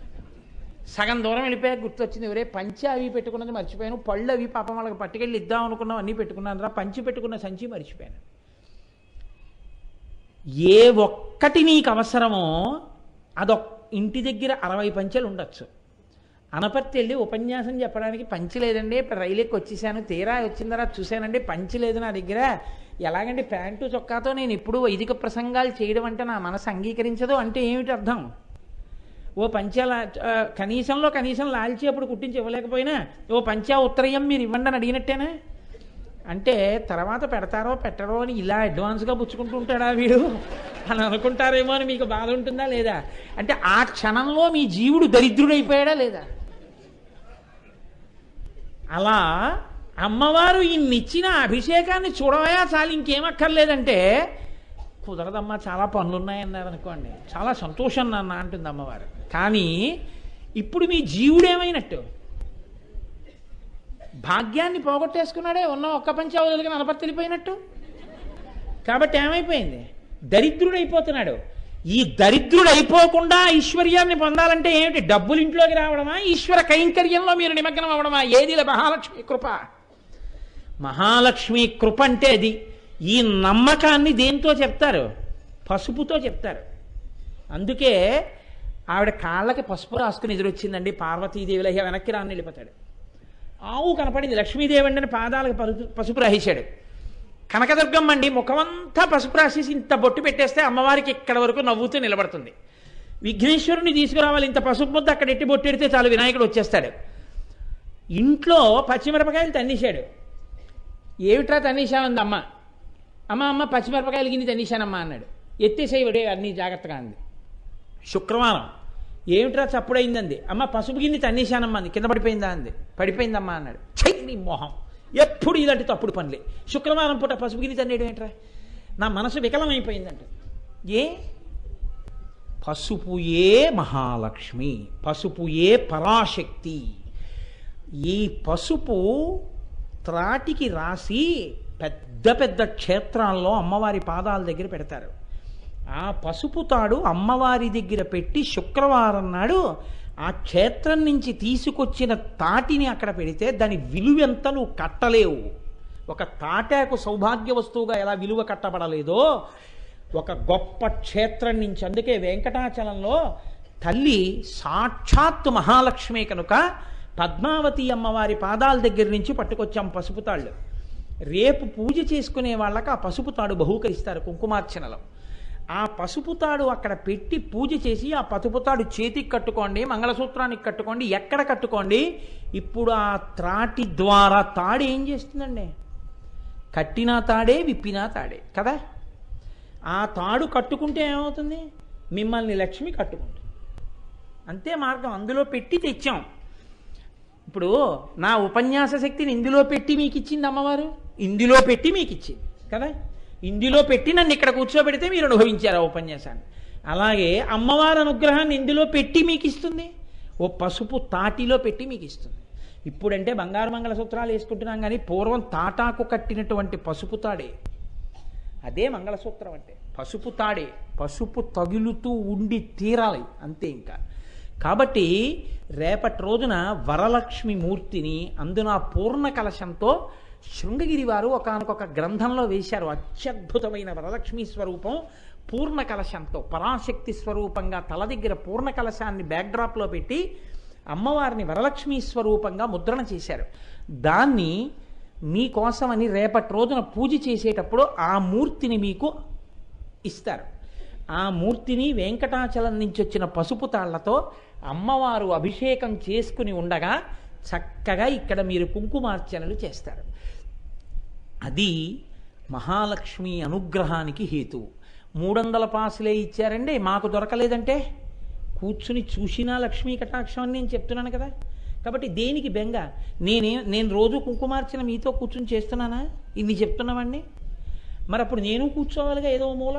A: సగం దూరం వెళ్ళిపోయాక గుర్తొచ్చింది ఎవరే పంచి అవి పెట్టుకున్నది మర్చిపోయాను పళ్ళు అవి పాపం వాళ్ళకి పట్టుకెళ్ళి ఇద్దాం అనుకున్నాం అన్నీ పెట్టుకున్నాను రా పంచి పెట్టుకున్న సంచి మర్చిపోయాను ఏ ఒక్కటి నీకు అవసరమో అదొక్ ఇంటి దగ్గర అరవై పంచెలు ఉండొచ్చు అనపర్తి వెళ్ళి ఉపన్యాసం చెప్పడానికి పంచి లేదండి ఇప్పుడు రైలు ఎక్కి వచ్చేసాను తీరా వచ్చిన తర్వాత చూశానండి పంచి లేదు నా దగ్గర ఎలాగండి ప్యాంటు చొక్కాతో నేను ఇప్పుడు వైదిక ప్రసంగాలు చేయడం అంటే నా మనసు అంగీకరించదు అంటే ఏమిటి అర్థం ఓ పంచాల ఆ, కనీసంలో కనీసం లాల్చి అప్పుడు కుట్టించి ఇవ్వలేకపోయినా ఓ పంచా ఉత్తరయం మీరు ఇవ్వండి అని అడిగినట్టేనా అంటే తర్వాత పెడతారో పెట్టరో అని ఇలా అడ్వాన్స్గా పుచ్చుకుంటూ ఉంటాడా వీడు అని అనుకుంటారేమో అని మీకు బాధ ఉంటుందా లేదా అంటే ఆ క్షణంలో మీ జీవుడు దరిద్రుడైపోయాడా లేదా అలా అమ్మవారు ఇన్నిచ్చిన అభిషేకాన్ని చూడవయా చాలు ఇంకేమక్కర్లేదంటే కుదరదమ్మా చాలా పనులు ఉన్నాయన్నారు అనుకోండి చాలా సంతోషం నాన్న అంటుంది అమ్మవారు కానీ ఇప్పుడు మీ జీవుడేమైనట్టు భాగ్యాన్ని పోగొట్టేసుకున్నాడే ఉన్న ఒక్క పంచావతులకి నలపతి వెళ్ళిపోయినట్టు కాబట్టి ఏమైపోయింది దరిద్రుడు అయిపోతున్నాడు ఈ దరిద్రుడు అయిపోకుండా ఐశ్వర్యాన్ని పొందాలంటే ఏమిటి డబ్బులు ఇంట్లోకి రావడమా ఈశ్వర కైంకర్యంలో మీరు నిమగ్నం అవ్వడమా ఏది మహాలక్ష్మి కృప మహాలక్ష్మి కృప అంటే అది ఈ నమ్మకాన్ని దేంతో చెప్తారు పసుపుతో చెప్తారు అందుకే ఆవిడ కాళ్ళకి పసుపు రాసుకుని ఎదురొచ్చిందండి పార్వతీదేవిలో వెనక్కి రాని వెళ్ళిపోతాడు ఆవు కనపడింది లక్ష్మీదేవి అండి పాదాలకు పసు- పసుపు రాసేశాడు కనకదుర్గమ్మ అండి ముఖమంతా పసుపు రాసేసి ఇంత బొట్టు పెట్టేస్తే అమ్మవారికి ఇక్కడ వరకు నవ్వుతూ నిలబడుతుంది విఘ్నేశ్వరుని తీసుకురావాలి ఇంత పసుపు ముద్ద అక్కడ ఎట్టి బొట్టు ఎడితే చాలు వినాయకుడు వచ్చేస్తాడు ఇంట్లో పచ్చిమిరపకాయలు తన్నేశాడు ఏమిట్రా తన్నేశామంది అమ్మ అమ్మ అమ్మ పచ్చిమిరపకాయలు గిన్ని తన్నేశానమ్మా అన్నాడు ఎత్తేసేయడే అన్ని జాగ్రత్తగా అంది శుక్రవారం ఏమిట్రా చప్పుడైందండి అమ్మ పసుపు గిన్నె తన్నేశానమ్మా అంది కింద పడిపోయిందా అంది పడిపోయిందమ్మా అన్నాడు చెయ్యి నీ మొహం ఎప్పుడు ఇలాంటి తప్పుడు పనులే శుక్రవారం పూట పసుపు గిన్నె తన్నేయడం ఏంట్రా నా మనసు వికలమైపోయిందంట ఏ పసుపుయే మహాలక్ష్మి పసుపుయే పరాశక్తి ఈ పసుపు త్రాటికి రాసి పెద్ద పెద్ద క్షేత్రాల్లో అమ్మవారి పాదాల దగ్గర పెడతారు ఆ పసుపు తాడు అమ్మవారి దగ్గర పెట్టి శుక్రవారం నాడు ఆ క్షేత్రం నుంచి తీసుకొచ్చిన తాటిని అక్కడ పెడితే దాని విలువెంత నువ్వు కట్టలేవు ఒక తాటాకు సౌభాగ్య వస్తువుగా ఎలా విలువ కట్టబడలేదో ఒక గొప్ప క్షేత్రం నుంచి అందుకే వెంకటాచలంలో తల్లి సాక్షాత్తు మహాలక్ష్మి కనుక పద్మావతి అమ్మవారి పాదాల దగ్గర నుంచి పట్టుకొచ్చాం పసుపు తాళ్ళు రేపు పూజ చేసుకునే వాళ్ళకి ఆ పసుపు తాడు బహూకరిస్తారు కుంకుమార్చనలో ఆ పసుపు తాడు అక్కడ పెట్టి పూజ చేసి ఆ పసుపు తాడు చేతికి కట్టుకోండి మంగళసూత్రానికి కట్టుకోండి ఎక్కడ కట్టుకోండి ఇప్పుడు ఆ త్రాటి ద్వారా తాడు ఏం చేస్తుందండి కట్టినా తాడే విప్పినా తాడే కదా ఆ తాడు కట్టుకుంటే ఏమవుతుంది మిమ్మల్ని లక్ష్మి కట్టుకుంటుంది అంతే మార్గం అందులో పెట్టి తెచ్చాం ఇప్పుడు నా ఉపన్యాస శక్తిని ఇందులో పెట్టి మీకు ఇచ్చింది అమ్మవారు ఇందులో పెట్టి మీకు ఇచ్చింది కదా ఇందులో పెట్టి నన్ను ఇక్కడ కూర్చోబెడితే మీరు అనుభవించారు ఆ ఉపన్యాసాన్ని అలాగే అమ్మవారి అనుగ్రహాన్ని ఇందులో పెట్టి మీకు ఇస్తుంది ఓ పసుపు తాటిలో పెట్టి మీకు ఇస్తుంది ఇప్పుడంటే బంగారు మంగళసూత్రాలు వేసుకుంటున్నాం కానీ పూర్వం తాటాకు కట్టినటువంటి పసుపు తాడే అదే మంగళసూత్రం అంటే పసుపు తాడే పసుపు తగులుతూ ఉండి తీరాలి అంతే ఇంకా కాబట్టి రేపటి రోజున వరలక్ష్మి మూర్తిని అందున పూర్ణ కలశంతో శృంగగిరి వారు ఒకనకొక గ్రంథంలో వేశారు అత్యద్భుతమైన వరలక్ష్మి స్వరూపం పూర్ణ కలశంతో పరాశక్తి స్వరూపంగా తల దగ్గర పూర్ణ కలశాన్ని బ్యాక్డ్రాప్లో పెట్టి అమ్మవారిని వరలక్ష్మి స్వరూపంగా ముద్రణ చేశారు దాన్ని మీకోసమని రేపటి రోజున పూజ చేసేటప్పుడు ఆ మూర్తిని మీకు ఇస్తారు ఆ మూర్తిని వెంకటాచలం నుంచి వచ్చిన పసుపు తాళ్లతో అమ్మవారు అభిషేకం చేసుకుని ఉండగా చక్కగా ఇక్కడ మీరు కుంకుమార్చనలు చేస్తారు అది మహాలక్ష్మి అనుగ్రహానికి హేతువు మూడు వందల పాసులే ఇచ్చారండి మాకు దొరకలేదంటే కూర్చుని చూసినా లక్ష్మీ కటాక్షం అని నేను చెప్తున్నాను కదా కాబట్టి దేనికి బెంగ నేనే నేను రోజు కుంకుమార్చన మీతో కూర్చుని చేస్తున్నానా ఇన్ని చెప్తున్నామండి మరి అప్పుడు నేను కూర్చోవాలిగా ఏదో మూల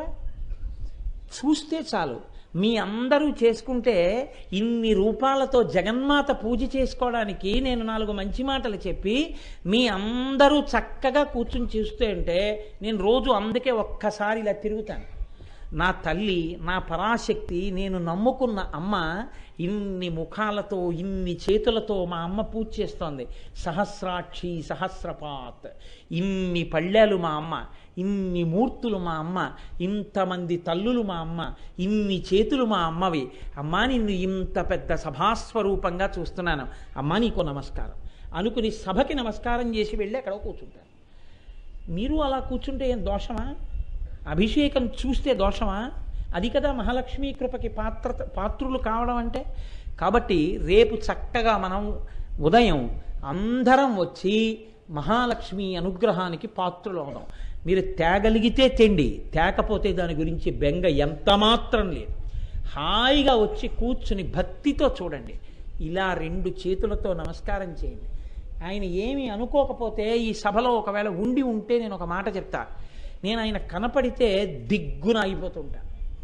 A: చూస్తే చాలు మీ అందరూ చేసుకుంటే ఇన్ని రూపాలతో జగన్మాత పూజ చేసుకోవడానికి నేను నాలుగు మంచి మాటలు చెప్పి మీ అందరూ చక్కగా కూర్చుని చూస్తే అంటే నేను రోజు అందుకే ఒక్కసారి ఇలా తిరుగుతాను నా తల్లి నా పరాశక్తి నేను నమ్ముకున్న అమ్మ ఇన్ని ముఖాలతో ఇన్ని చేతులతో మా అమ్మ పూజ చేస్తోంది సహస్రాక్షి సహస్రపాత్ ఇన్ని పళ్ళాలు మా అమ్మ ఇన్ని మూర్తులు మా అమ్మ ఇంతమంది తల్లులు మా అమ్మ ఇన్ని చేతులు మా అమ్మవి అమ్మా నిన్ను ఇంత పెద్ద సభాస్వరూపంగా చూస్తున్నాను అమ్మా నీకు నమస్కారం అనుకుని సభకి నమస్కారం చేసి వెళ్ళి అక్కడ కూర్చుంటాను మీరు అలా కూర్చుంటే ఏం దోషమా అభిషేకం చూస్తే దోషమా అది కదా మహాలక్ష్మి కృపకి పాత్ర పాత్రులు కావడం అంటే కాబట్టి రేపు చక్కగా మనం ఉదయం అందరం వచ్చి మహాలక్ష్మి అనుగ్రహానికి పాత్రులు అవుదాం మీరు తేగలిగితే తెండి తేకపోతే దాని గురించి బెంగ ఎంత మాత్రం లేదు హాయిగా వచ్చి కూర్చుని భక్తితో చూడండి ఇలా రెండు చేతులతో నమస్కారం చేయండి ఆయన ఏమి అనుకోకపోతే ఈ సభలో ఒకవేళ ఉండి ఉంటే నేను ఒక మాట చెప్తా నేను ఆయన కనపడితే దిగ్గున అయిపోతుంటా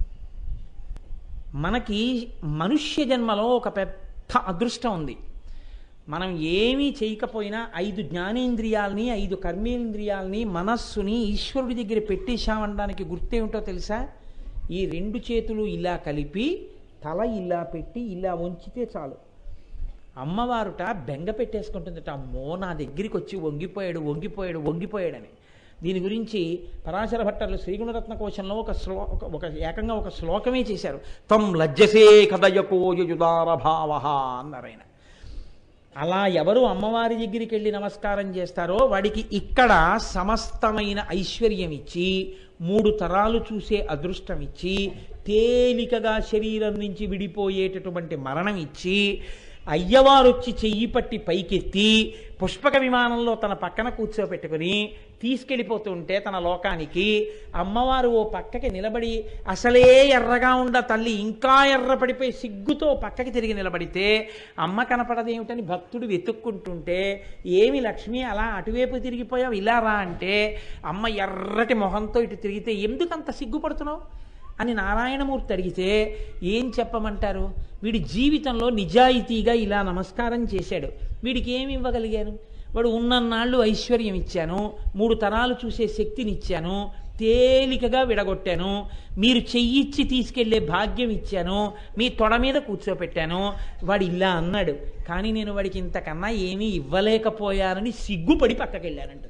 A: మనకి మనుష్య జన్మలో ఒక పెద్ద అదృష్టం ఉంది మనం ఏమీ చేయకపోయినా ఐదు జ్ఞానేంద్రియాలని ఐదు కర్మేంద్రియాలని మనస్సుని ఈశ్వరుడి దగ్గర పెట్టేశామనడానికి గుర్తేమిటో తెలుసా ఈ రెండు చేతులు ఇలా కలిపి తల ఇలా పెట్టి ఇలా ఉంచితే చాలు అమ్మవారుట బెంగ పెట్టేసుకుంటుందట అమ్మో నా దగ్గరికి వచ్చి వంగిపోయాడు వంగిపోయాడు వంగిపోయాడని దీని గురించి పరాశర భట్టర్లు శ్రీగుణరత్న కోశంలో ఒక శ్లో ఒక- ఒక ఏకంగా ఒక శ్లోకమే చేశారు తం లజ్జసే కదయకోయుదార భావ అన్నారు ఆయన అలా ఎవరు అమ్మవారి దగ్గరికి వెళ్ళి నమస్కారం చేస్తారో వాడికి ఇక్కడ సమస్తమైన ఐశ్వర్యం ఇచ్చి మూడు తరాలు చూసే అదృష్టం ఇచ్చి తేలికగా శరీరం నుంచి విడిపోయేటటువంటి మరణం ఇచ్చి అయ్యవారు వచ్చి చెయ్యి పట్టి పైకెత్తి పుష్పక విమానంలో తన పక్కన కూర్చోపెట్టుకుని తీసుకెళ్ళిపోతుంటే తన లోకానికి అమ్మవారు ఓ పక్కకి నిలబడి అసలే ఎర్రగా ఉండ తల్లి ఇంకా ఎర్ర పడిపోయి సిగ్గుతో పక్కకి తిరిగి నిలబడితే అమ్మ కనపడదేమిటని భక్తుడు వెతుక్కుంటుంటే ఏమి లక్ష్మి అలా అటువైపు తిరిగిపోయావు ఇలా రా అంటే అమ్మ ఎర్రటి మొహంతో ఇటు తిరిగితే ఎందుకంత సిగ్గుపడుతున్నావు అని నారాయణమూర్తి అడిగితే ఏం చెప్పమంటారు వీడి జీవితంలో నిజాయితీగా ఇలా నమస్కారం చేశాడు వీడికి ఏమి ఇవ్వగలిగాను వాడు ఉన్నన్నాళ్ళు ఐశ్వర్యం ఇచ్చాను మూడు తరాలు చూసే శక్తిని ఇచ్చాను తేలికగా విడగొట్టాను మీరు చెయ్యిచ్చి తీసుకెళ్లే భాగ్యం ఇచ్చాను మీ తొడ మీద కూర్చోపెట్టాను వాడు ఇలా అన్నాడు కానీ నేను వాడికి ఇంతకన్నా ఏమీ ఇవ్వలేకపోయానని సిగ్గుపడి పక్కకెళ్ళానంటుంది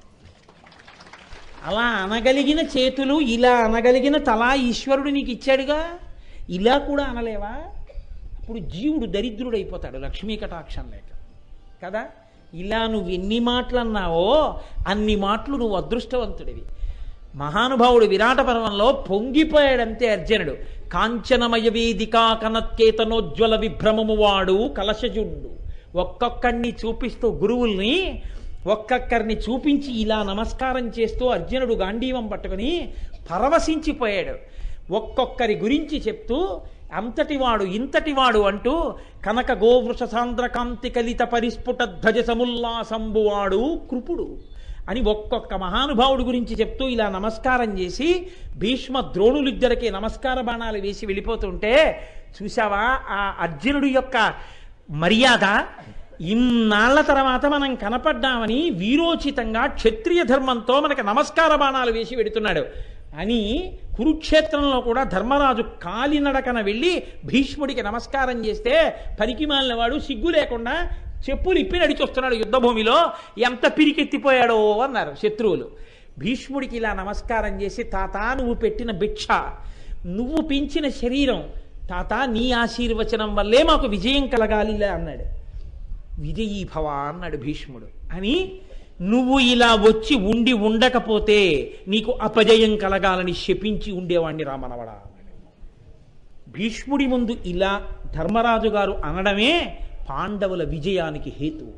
A: అలా అనగలిగిన చేతులు ఇలా అనగలిగిన తల ఈశ్వరుడు నీకు ఇచ్చాడుగా ఇలా కూడా అనలేవా అప్పుడు జీవుడు దరిద్రుడైపోతాడు లక్ష్మీ కటాక్షం లేక కదా ఇలా నువ్వు ఎన్ని మాటలు అన్నావో అన్ని మాటలు నువ్వు అదృష్టవంతుడివి మహానుభావుడు విరాట పర్వంలో పొంగిపోయాడంతే అర్జునుడు కాంచనమయ వేదికా కనత్కేతనోజ్వల విభ్రమము వాడు కలశజుండు ఒక్కొక్కడిని చూపిస్తూ గురువుల్ని ఒక్కొక్కరిని చూపించి ఇలా నమస్కారం చేస్తూ అర్జునుడు గాంధీవం పట్టుకుని పరవశించిపోయాడు ఒక్కొక్కరి గురించి చెప్తూ అంతటివాడు ఇంతటివాడు అంటూ కనక గోవృష సాంద్రకాంతి కలిత పరిస్ఫుట ధ్వజ సముల్లాసంబువాడు కృపుడు అని ఒక్కొక్క మహానుభావుడి గురించి చెప్తూ ఇలా నమస్కారం చేసి భీష్మ ద్రోణులిద్దరికి నమస్కార బాణాలు వేసి వెళ్ళిపోతుంటే చూసావా ఆ అర్జునుడి యొక్క మర్యాద ఇన్నాళ్ల తర్వాత మనం కనపడ్డామని వీరోచితంగా క్షత్రియ ధర్మంతో మనకి నమస్కార బాణాలు వేసి వెడుతున్నాడు అని కురుక్షేత్రంలో కూడా ధర్మరాజు కాలినడకన వెళ్ళి భీష్ముడికి నమస్కారం చేస్తే పనికిమాలిన వాడు సిగ్గు లేకుండా చెప్పులు ఇప్పి నడిచొస్తున్నాడు యుద్ధభూమిలో ఎంత పిరికెత్తిపోయాడో అన్నారు శత్రువులు భీష్ముడికి ఇలా నమస్కారం చేసి తాత నువ్వు పెట్టిన భిక్ష నువ్వు పెంచిన శరీరం తాత నీ ఆశీర్వచనం వల్లే మాకు విజయం కలగాలిలే అన్నాడు విజయీ భవ అన్నాడు భీష్ముడు అని నువ్వు ఇలా వచ్చి ఉండి ఉండకపోతే నీకు అపజయం కలగాలని శపించి ఉండేవాణ్ణి రామనవడా అన్నాడు భీష్ముడి ముందు ఇలా ధర్మరాజు గారు అనడమే పాండవుల విజయానికి హేతు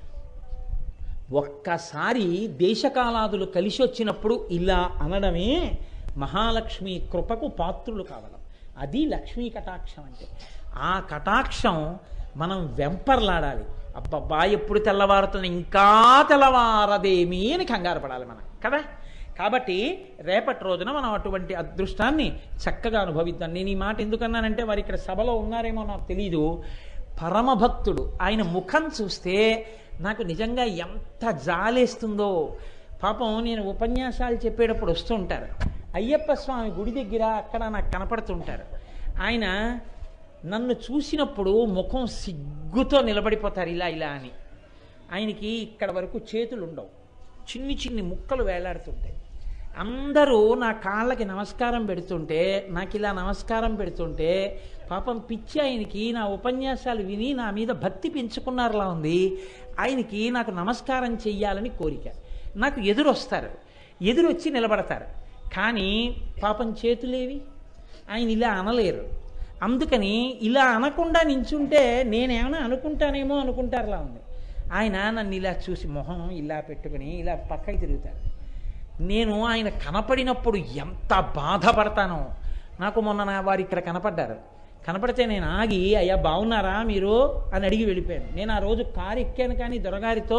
A: ఒక్కసారి దేశకాలాదులు కలిసి వచ్చినప్పుడు ఇలా అనడమే మహాలక్ష్మి కృపకు పాత్రులు కావడం అది లక్ష్మీ కటాక్షం అంటే ఆ కటాక్షం మనం వెంపర్లాడాలి అబ్బబ్బా ఎప్పుడు తెల్లవారుతుంది ఇంకా తెల్లవారదేమి అని కంగారు పడాలి మనం కదా కాబట్టి రేపటి రోజున మనం అటువంటి అదృష్టాన్ని చక్కగా అనుభవిద్దాం నేను ఈ మాట ఎందుకన్నానంటే వారు ఇక్కడ సభలో ఉన్నారేమో నాకు తెలీదు పరమభక్తుడు ఆయన ముఖం చూస్తే నాకు నిజంగా ఎంత జాలేస్తుందో పాపం నేను ఉపన్యాసాలు చెప్పేటప్పుడు వస్తుంటారు అయ్యప్ప స్వామి గుడి దగ్గర అక్కడ నాకు కనపడుతుంటారు ఆయన నన్ను చూసినప్పుడు ముఖం సిగ్గుతో నిలబడిపోతారు ఇలా ఇలా అని ఆయనకి ఇక్కడ వరకు చేతులు ఉండవు చిన్ని చిన్ని ముక్కలు వేలాడుతుంటాయి అందరూ నా కాళ్ళకి నమస్కారం పెడుతుంటే నాకు ఇలా నమస్కారం పెడుతుంటే పాపం పిచ్చి ఆయనకి నా ఉపన్యాసాలు విని నా మీద భక్తి పెంచుకున్నారులా ఉంది ఆయనకి నాకు నమస్కారం చెయ్యాలని కోరిక నాకు ఎదురొస్తారు ఎదురొచ్చి నిలబడతారు కానీ పాపం చేతులేవి ఆయన ఇలా అనలేరు అందుకని ఇలా అనకుండా నించుంటే నేనేమైనా అనుకుంటానేమో అనుకుంటారులా ఉంది ఆయన నన్ను ఇలా చూసి మొహం ఇలా పెట్టుకుని ఇలా పక్కకి తిరుగుతారు నేను ఆయన కనపడినప్పుడు ఎంత బాధపడతానో నాకు మొన్న నా వారు ఇక్కడ కనపడ్డారు కనపడితే నేను ఆగి అయ్యా బాగున్నారా మీరు అని అడిగి వెళ్ళిపోయాను నేను ఆ రోజు కారు ఎక్కాను కానీ దొరగారితో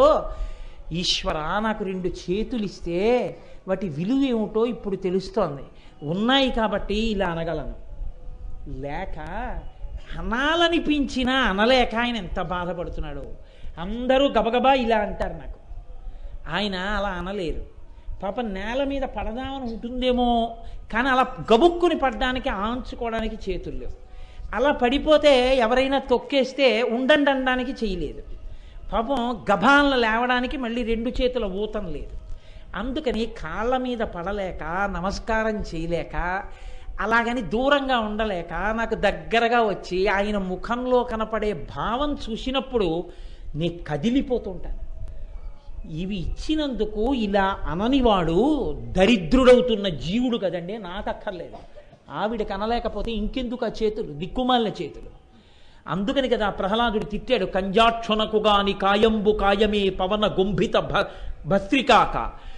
A: ఈశ్వర నాకు రెండు చేతులు ఇస్తే వాటి విలువ ఏమిటో ఇప్పుడు తెలుస్తోంది ఉన్నాయి కాబట్టి ఇలా అనగలను లేక అనాలనిపించినా అనలేక ఆయన ఎంత బాధపడుతున్నాడు అందరూ గబగబా ఇలా అంటారు నాకు ఆయన అలా అనలేరు పాప నేల మీద పడదామని ఉంటుందేమో కానీ అలా గబుక్కుని పడడానికి ఆంచుకోవడానికి చేతులు లేవు అలా పడిపోతే ఎవరైనా తొక్కేస్తే ఉండండి అనడానికి చేయలేదు పాపం గభాలను లేవడానికి మళ్ళీ రెండు చేతుల ఊతం లేదు అందుకని కాళ్ళ మీద పడలేక నమస్కారం చేయలేక అలాగని దూరంగా ఉండలేక నాకు దగ్గరగా వచ్చి ఆయన ముఖంలో కనపడే భావం చూసినప్పుడు నే కదిలిపోతుంటాను ఇవి ఇచ్చినందుకు ఇలా అననివాడు దరిద్రుడవుతున్న జీవుడు కదండి నాకు అక్కర్లేదు ఆవిడ కనలేకపోతే ఇంకెందుకు ఆ చేతులు దిక్కుమాలిన చేతులు అందుకని కదా ప్రహ్లాదుడు తిట్టాడు కంజాక్షునకు గాని కాయంబు కాయమే పవన గుంభిత భ భస్త్రికాక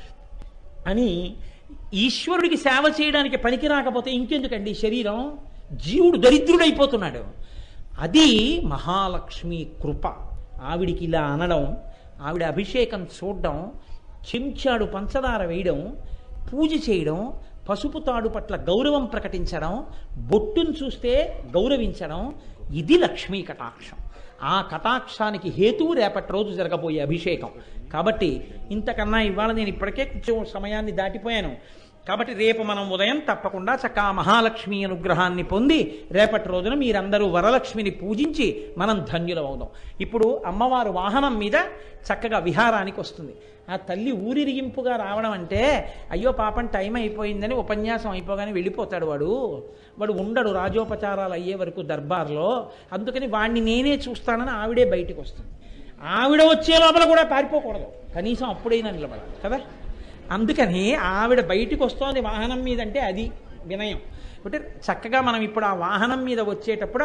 A: అని ఈశ్వరుడికి సేవ చేయడానికి పనికి రాకపోతే ఇంకెందుకండి ఈ శరీరం జీవుడు దరిద్రుడైపోతున్నాడు అది మహాలక్ష్మి కృప ఆవిడికి ఇలా అనడం ఆవిడ అభిషేకం చూడడం చెంచాడు పంచదార వేయడం పూజ చేయడం పసుపు తాడు పట్ల గౌరవం ప్రకటించడం బొట్టును చూస్తే గౌరవించడం ఇది లక్ష్మీ కటాక్షం ఆ కటాక్షానికి హేతువు రేపటి రోజు జరగబోయే అభిషేకం కాబట్టి ఇంతకన్నా ఇవాళ నేను ఇప్పటికే కొంచెం సమయాన్ని దాటిపోయాను కాబట్టి రేపు మనం ఉదయం తప్పకుండా చక్కా మహాలక్ష్మి అనుగ్రహాన్ని పొంది రేపటి రోజున మీరందరూ వరలక్ష్మిని పూజించి మనం ధన్యులమవుదాం ఇప్పుడు అమ్మవారు వాహనం మీద చక్కగా విహారానికి వస్తుంది ఆ తల్లి ఊరిరిగింపుగా రావడం అంటే అయ్యో పాపం టైం అయిపోయిందని ఉపన్యాసం అయిపోగానే వెళ్ళిపోతాడు వాడు వాడు ఉండడు రాజోపచారాలు అయ్యే వరకు దర్బార్లో అందుకని వాడిని నేనే చూస్తానని ఆవిడే బయటికి వస్తుంది ఆవిడ వచ్చే లోపల కూడా పారిపోకూడదు కనీసం అప్పుడైనా నిలబడాలి కదా అందుకని ఆవిడ బయటికి వస్తోంది వాహనం మీద అంటే అది వినయం అంటే చక్కగా మనం ఇప్పుడు ఆ వాహనం మీద వచ్చేటప్పుడు